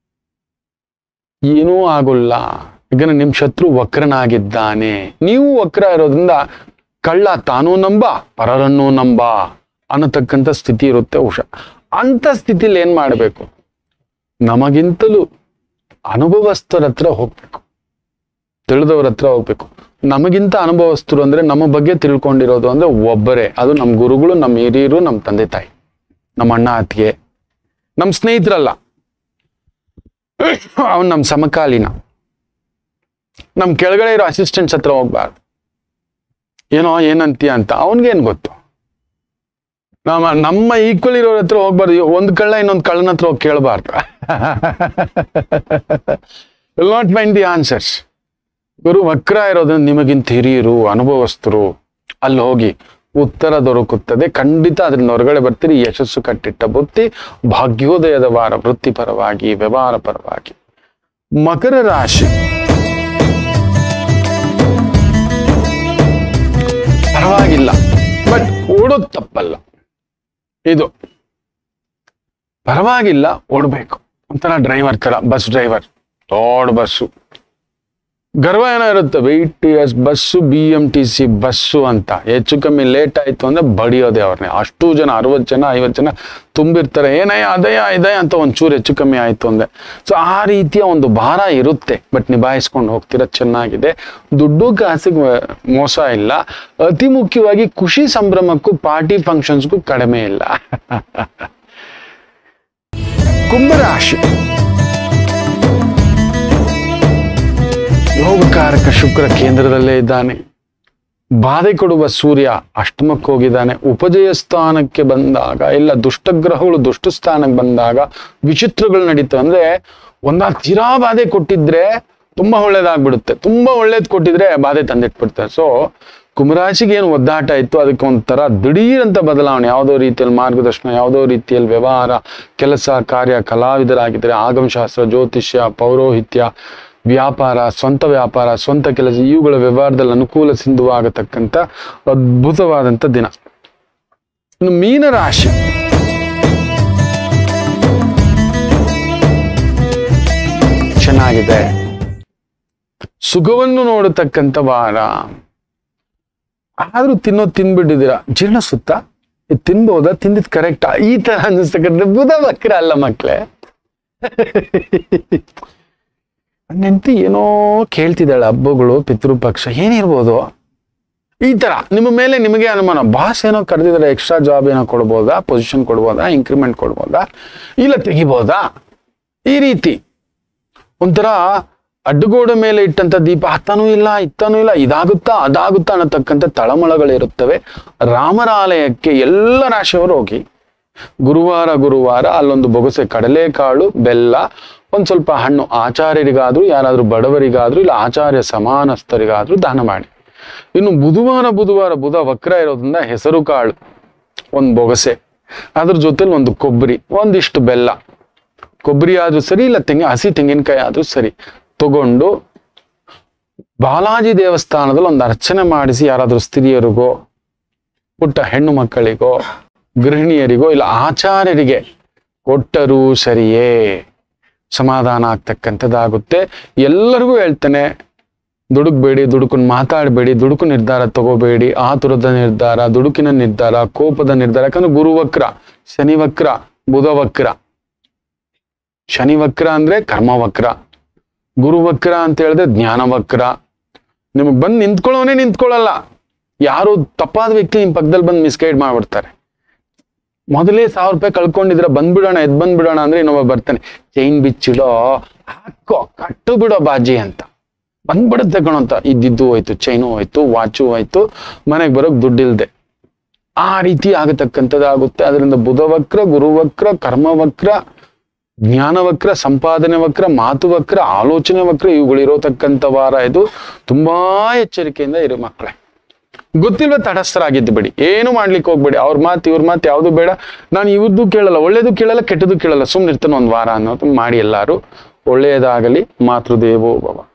ಏನೂ ಆಗೋಲ್ಲ ಯಾಕಂದ್ರೆ ನಿಮ್ ಶತ್ರು ವಕ್ರನಾಗಿದ್ದಾನೆ ನೀವು ವಕ್ರ ಇರೋದ್ರಿಂದ ಕಳ್ಳ ತಾನೂ ನಂಬ ಪರರನ್ನೂ ನಂಬ ಅನ್ನತಕ್ಕಂಥ ಸ್ಥಿತಿ ಇರುತ್ತೆ ಹುಷ ಅಂತ ಸ್ಥಿತಿಲಿ ಏನ್ ಮಾಡಬೇಕು ನಮಗಿಂತಲೂ ಅನುಭವಸ್ಥರ ಹತ್ರ ಹೋಗ್ಬೇಕು ತಿಳಿದವ್ರ ಹತ್ರ ಹೋಗ್ಬೇಕು ನಮಗಿಂತ ಅನುಭವಸ್ಥರು ಅಂದ್ರೆ ನಮ್ಮ ಬಗ್ಗೆ ತಿಳ್ಕೊಂಡಿರೋದು ಅಂದ್ರೆ ಒಬ್ಬರೇ ಅದು ನಮ್ಮ ಗುರುಗಳು ನಮ್ಮ ಹಿರಿಯರು ನಮ್ಮ ತಂದೆ ತಾಯಿ ನಮ್ಮ ಅಣ್ಣ ಅತ್ತಿಗೆ ನಮ್ಮ ಸ್ನೇಹಿತರಲ್ಲ ಅವನ್ ನಮ್ಮ ಸಮಕಾಲೀನ ನಮ್ ಕೆಳಗಡೆ ಇರೋ ಅಸಿಸ್ಟೆಂಟ್ಸ್ ಹತ್ರ ಹೋಗ್ಬಾರ್ದು ಏನೋ ಏನಂತೀಯ ಅಂತ ಅವನ್ಗೇನ್ ಗೊತ್ತು ನಮ್ಮ ನಮ್ಮ ಈಕ್ವಲ್ ಇರೋರ ಹತ್ರ ಹೋಗ್ಬಾರ್ದು ಒಂದ್ ಕಳ್ಳ ಇನ್ನೊಂದ್ ಕಳ್ಳನ ಹತ್ರ ಹೋಗಿ ಕೇಳಬಾರ್ದು will not find the answers ಗುರು ವಕ್ರ ಇರೋದ್ರಿಂದ ನಿಮಗಿಂತ ಹಿರಿಯರು ಅನುಭವಸ್ಥರು ಅಲ್ಲಿ ಹೋಗಿ ಉತ್ತರ ದೊರಕುತ್ತದೆ ಖಂಡಿತ ಅದರಿಂದ ಹೊರಗಡೆ ಬರ್ತೀರಿ ಯಶಸ್ಸು ಕಟ್ಟಿಟ್ಟ ಬುತ್ತಿ ಭಾಗ್ಯೋದಯದ ವಾರ ವೃತ್ತಿಪರವಾಗಿ ವ್ಯವಹಾರ ಪರವಾಗಿ ಮಕರ ರಾಶಿ ಪರವಾಗಿಲ್ಲ ಬಟ್ ಓಡೋದು ತಪ್ಪಲ್ಲ ಇದು ಪರವಾಗಿಲ್ಲ ಓಡಬೇಕು ಒಂಥರ ಡ್ರೈವರ್ ತರ ಬಸ್ ಡ್ರೈವರ್ ದೊಡ್ಡ ಬಸ್ಸು ಗರ್ವ ಏನೋ ಇರುತ್ತೆ weight years bus B M T C bus ಅಂತ ಹೆಚ್ಚು ಕಮ್ಮಿ ಲೇಟ್ ಆಯ್ತು ಅಂದ್ರೆ ಬಡಿಯೋದೆ ಅವ್ರನ್ನೇ ಅಷ್ಟು ಜನ ಅರವತ್ತು ಜನ ಐವತ್ತು ಜನ ತುಂಬಿರ್ತಾರೆ ಏನಯ್ಯ ಅದಯ್ಯ ಇದಯ್ಯ ಅಂತ ಒಂಚೂರು ಹೆಚ್ಚು ಕಮ್ಮಿ ಆಯ್ತು ಅಂದ್ರೆ ಸೊ ಆ ರೀತಿಯ ಒಂದು ಭಾರ ಇರುತ್ತೆ ಬಟ್ ನಿಭಾಯಿಸ್ಕೊಂಡು ಹೋಗ್ತೀರ ಚೆನ್ನಾಗಿದೆ ದುಡ್ಡು ಕಾಸಿಗೆ ಮೋಸ ಇಲ್ಲ ಅತಿ ಮುಖ್ಯವಾಗಿ ಖುಷಿ ಸಂಭ್ರಮಕ್ಕೂ ಪಾರ್ಟಿ ಫಂಕ್ಷನ್ಸ್ಗೂ ಕಡಿಮೆ ಇಲ್ಲ ಕುಂಭರಾಶಿ ಯೋಗಕಾರಕ ಶುಕ್ರ ಕೇಂದ್ರದಲ್ಲೇ ಇದ್ದಾನೆ ಬಾಧೆ ಕೊಡುವ ಸೂರ್ಯ ಅಷ್ಟಮಕ್ಕೆ ಹೋಗಿದ್ದಾನೆ ಉಪಜಯ ಸ್ಥಾನಕ್ಕೆ ಬಂದಾಗ ಇಲ್ಲ ದುಷ್ಟಗ್ರಹಗಳು ದುಷ್ಟ ಸ್ಥಾನಕ್ಕೆ ಬಂದಾಗ ವಿಚಿತ್ರಗಳು ನಡೀತವೆ ಅಂದ್ರೆ ಒಂದ ತೀರಾ ಬಾಧೆ ಕೊಟ್ಟಿದ್ರೆ ತುಂಬಾ ಒಳ್ಳೇದಾಗ್ಬಿಡುತ್ತೆ ತುಂಬಾ ಒಳ್ಳೇದ್ ಕೊಟ್ಟಿದ್ರೆ ಬಾಧೆ ತಂದಿಟ್ಬಿಡ್ತಾರೆ ಸೊ ಕುಂಭರಾಶಿಗೆ ಏನು ಒದ್ದಾಟ ಇತ್ತು ಅದಕ್ಕೆ ಒಂಥರ ದಿಢೀರ್ ಅಂತ ಬದಲಾವಣೆ ಯಾವುದೋ ರೀತಿಯಲ್ಲಿ ಮಾರ್ಗದರ್ಶನ ಯಾವುದೋ ರೀತಿಯಲ್ಲಿ ವ್ಯವಹಾರ ಕೆಲಸ ಕಾರ್ಯ ಕಲಾವಿದರಾಗಿದ್ದರೆ ಆಗಮಶಾಸ್ತ್ರ ಜ್ಯೋತಿಷ್ಯ ಪೌರೋಹಿತ್ಯ ವ್ಯಾಪಾರ ಸ್ವಂತ ವ್ಯಾಪಾರ ಸ್ವಂತ ಕೆಲಸ ಇವುಗಳ ವ್ಯವಹಾರದಲ್ಲಿ ಅನುಕೂಲ ಸಿಂಧುವಾಗತಕ್ಕಂಥ ಅದ್ಭುತವಾದಂಥ ದಿನ ಇನ್ನು ಮೀನರಾಶಿ ಚೆನ್ನಾಗಿದೆ ಸುಖವನ್ನು ನೋಡತಕ್ಕಂಥ ವಾರ ಆದ್ರೂ ತಿನ್ನೋದು ತಿನ್ಬಿಟ್ಟಿದ್ದೀರಾ ಜೀರ್ಣ ಸುತ್ತ ಇದು ತಿನ್ಬೋದಾ ತಿಂದಿದ್ ಕರೆಕ್ಟಾ ಈ ತರ ಅನ್ನಿಸ್ತಕ್ಕಂಥ ಬುಧ ವಕ್ರ ಅಲ್ಲ ಮಕ್ಳೇ ನೆಂತಿ ಏನೋ ಕೇಳ್ತಿದ್ದಾಳೆ ಹಬ್ಬಗಳು ಪಿತೃಪಕ್ಷ ಏನಿರ್ಬೋದು ಈ ತರ ನಿಮ್ಮ ಮೇಲೆ ನಿಮಗೆ ಅನುಮಾನ ಬಾಸ್ ಏನೋ ಕರೆದಿದ್ದಾರೆ ಎಕ್ಸ್ಟ್ರಾ ಜಾಬ್ ಏನೋ ಕೊಡ್ಬೋದಾ ಪೊಸಿಷನ್ ಕೊಡ್ಬೋದಾ ಇಂಕ್ರಿಮೆಂಟ್ ಕೊಡ್ಬೋದಾ ಇಲ್ಲ ತೆಗಿಬೋದಾ ಈ ರೀತಿ ಒಂಥರ ಅಡ್ಡಗೋಡೆ ಮೇಲೆ ಇಟ್ಟಂತ ದೀಪ ಹತ್ತನೂ ಇಲ್ಲ ಇತ್ತನೂ ಇಲ್ಲ ಇದಾಗುತ್ತಾ ಅದಾಗುತ್ತಾ ಅನ್ನತಕ್ಕಂಥ ತಳಮಳಗಳಿರುತ್ತವೆ ರಾಮರ ಆಲಯಕ್ಕೆ ಎಲ್ಲ ರಾಶಿಯವರು ಹೋಗಿ ಗುರುವಾರ ಗುರುವಾರ ಅಲ್ಲೊಂದು ಬೊಗಸೆ ಕಡಲೆಕಾಳು ಬೆಲ್ಲ ಒಂದ್ ಸ್ವಲ್ಪ ಹಣ್ಣು ಆಚಾರ್ಯರಿಗಾದ್ರೂ ಯಾರಾದ್ರೂ ಬಡವರಿಗಾದ್ರೂ ಇಲ್ಲ ಆಚಾರ್ಯ ಸಮಾನಸ್ಥರಿಗಾದ್ರೂ ದಾನ ಮಾಡಿ ಇನ್ನು ಬುಧವಾರ ಬುಧವಾರ ಬುಧ ವಕ್ರ ಇರೋದ್ರಿಂದ ಹೆಸರು ಕಾಳು ಒಂದು ಬೊಗಸೆ ಅದ್ರ ಜೊತೆಲಿ ಒಂದು ಕೊಬ್ಬರಿ ಒಂದಿಷ್ಟು ಬೆಲ್ಲ ಕೊಬ್ಬರಿ ಆದ್ರೂ ಸರಿ ಇಲ್ಲ ತೆಂಗಿನ ಹಸಿ ತೆಂಗಿನಕಾಯಿ ಆದ್ರೂ ಸರಿ ತಗೊಂಡು ಬಾಲಾಜಿ ದೇವಸ್ಥಾನದಲ್ಲಿ ಒಂದು ಅರ್ಚನೆ ಮಾಡಿಸಿ ಯಾರಾದ್ರೂ ಸ್ತ್ರೀಯರಿಗೋ ಪುಟ್ಟ ಹೆಣ್ಣು ಮಕ್ಕಳಿಗೋ ಗೃಹಿಣಿಯರಿಗೋ ಇಲ್ಲ ಆಚಾರ್ಯರಿಗೆ ಕೊಟ್ಟರೂ ಸರಿಯೇ ಸಮಾಧಾನ ಆಗ್ತಕ್ಕಂಥದ್ದಾಗುತ್ತೆ ಎಲ್ಲರಿಗೂ ಹೇಳ್ತೇನೆ ದುಡುಕ್ಬೇಡಿ ದುಡುಕನ್ ಮಾತಾಡಬೇಡಿ ದುಡುಕು ನಿರ್ಧಾರ ತಗೋಬೇಡಿ ಆತುರದ ನಿರ್ಧಾರ ದುಡುಕಿನ ನಿರ್ಧಾರ ಕೋಪದ ನಿರ್ಧಾರ ಯಾಕಂದ್ರೆ ಗುರು ವಕ್ರ ಶನಿ ವಕ್ರ ಬುಧ ವಕ್ರ ಶನಿ ವಕ್ರ ಅಂದ್ರೆ ಕರ್ಮ ವಕ್ರ ಗುರು ವಕ್ರ ಅಂತ ಹೇಳಿದ್ರೆ ಜ್ಞಾನ ವಕ್ರ ನಿಮಗೆ ಬಂದು ನಿಂತ್ಕೊಳ್ಳೋನೇ ನಿಂತ್ಕೊಳ್ಳಲ್ಲ ಯಾರು ತಪ್ಪಾದ ವ್ಯಕ್ತಿ ನಿಮ್ ಪಕ್ಕದಲ್ಲಿ ಬಂದು ಮಿಸ್ಗೈಡ್ ಮಾಡ್ಬಿಡ್ತಾರೆ ಮೊದಲೇ ಸಾವಿರ ರೂಪಾಯಿ ಕಳ್ಕೊಂಡಿದ್ರೆ ಬಂದ್ಬಿಡೋಣ ಎದ್ ಬಂದ್ಬಿಡೋಣ ಅಂದ್ರೆ ಇನ್ನೊಬ್ಬ ಬರ್ತಾನೆ ಚೈನ್ ಬಿಚ್ಚಿಡೋ ಹಾಕೋ ಕಟ್ಟು ಬಿಡೋ ಬಾಜಿ ಅಂತ ಬಂದ್ಬಿಡುತ್ತೆ ಕಣೋ ಅಂತ ಇದ್ದಿದ್ದು ಹೋಯ್ತು ಚೈನು ಹೋಯ್ತು ವಾಚು ಹೋಯ್ತು ಮನೆಗೆ ಬರೋಕ್ ದುಡ್ಡಿಲ್ದೆ ಆ ರೀತಿ ಆಗತಕ್ಕಂಥದ್ದಾಗುತ್ತೆ ಅದರಿಂದ ಬುಧವಕ್ರ ಗುರುವಕ್ರ ಕರ್ಮವಕ್ರ ಜ್ಞಾನವಕ್ರ ಸಂಪಾದನೆ ವಕ್ರ ಮಾತು ವಕ್ರ ಆಲೋಚನೆ ವಕ್ರ ಇವುಗಳಿರೋತಕ್ಕಂಥ ವಾರ ಇದು ತುಂಬಾ ಎಚ್ಚರಿಕೆಯಿಂದ ಇರು ಮಕ್ಕಳೇ ಗೊತ್ತಿಲ್ವ ತಟಸ್ಥರಾಗಿದ್ದು ಬಿಡಿ ಏನು ಮಾಡ್ಲಿಕ್ಕೆ ಹೋಗ್ಬೇಡಿ ಅವ್ರ ಮಾತು ಇವ್ರ ಮಾತು ಯಾವುದು ಬೇಡ ನಾನು ಇವ್ರದ್ದು ಕೇಳಲ್ಲ ಒಳ್ಳೇದು ಕೇಳಲ್ಲ ಕೆಟ್ಟದ್ದು ಕೇಳಲ್ಲ ಸುಮ್ಮನೆ ಇರ್ತಾನೆ ಒಂದು ವಾರ ಅನ್ನೋದು ಮಾಡಿ ಎಲ್ಲಾರು ಒಳ್ಳೆಯದಾಗಲಿ ಮಾತೃದೇವೋ ಭವ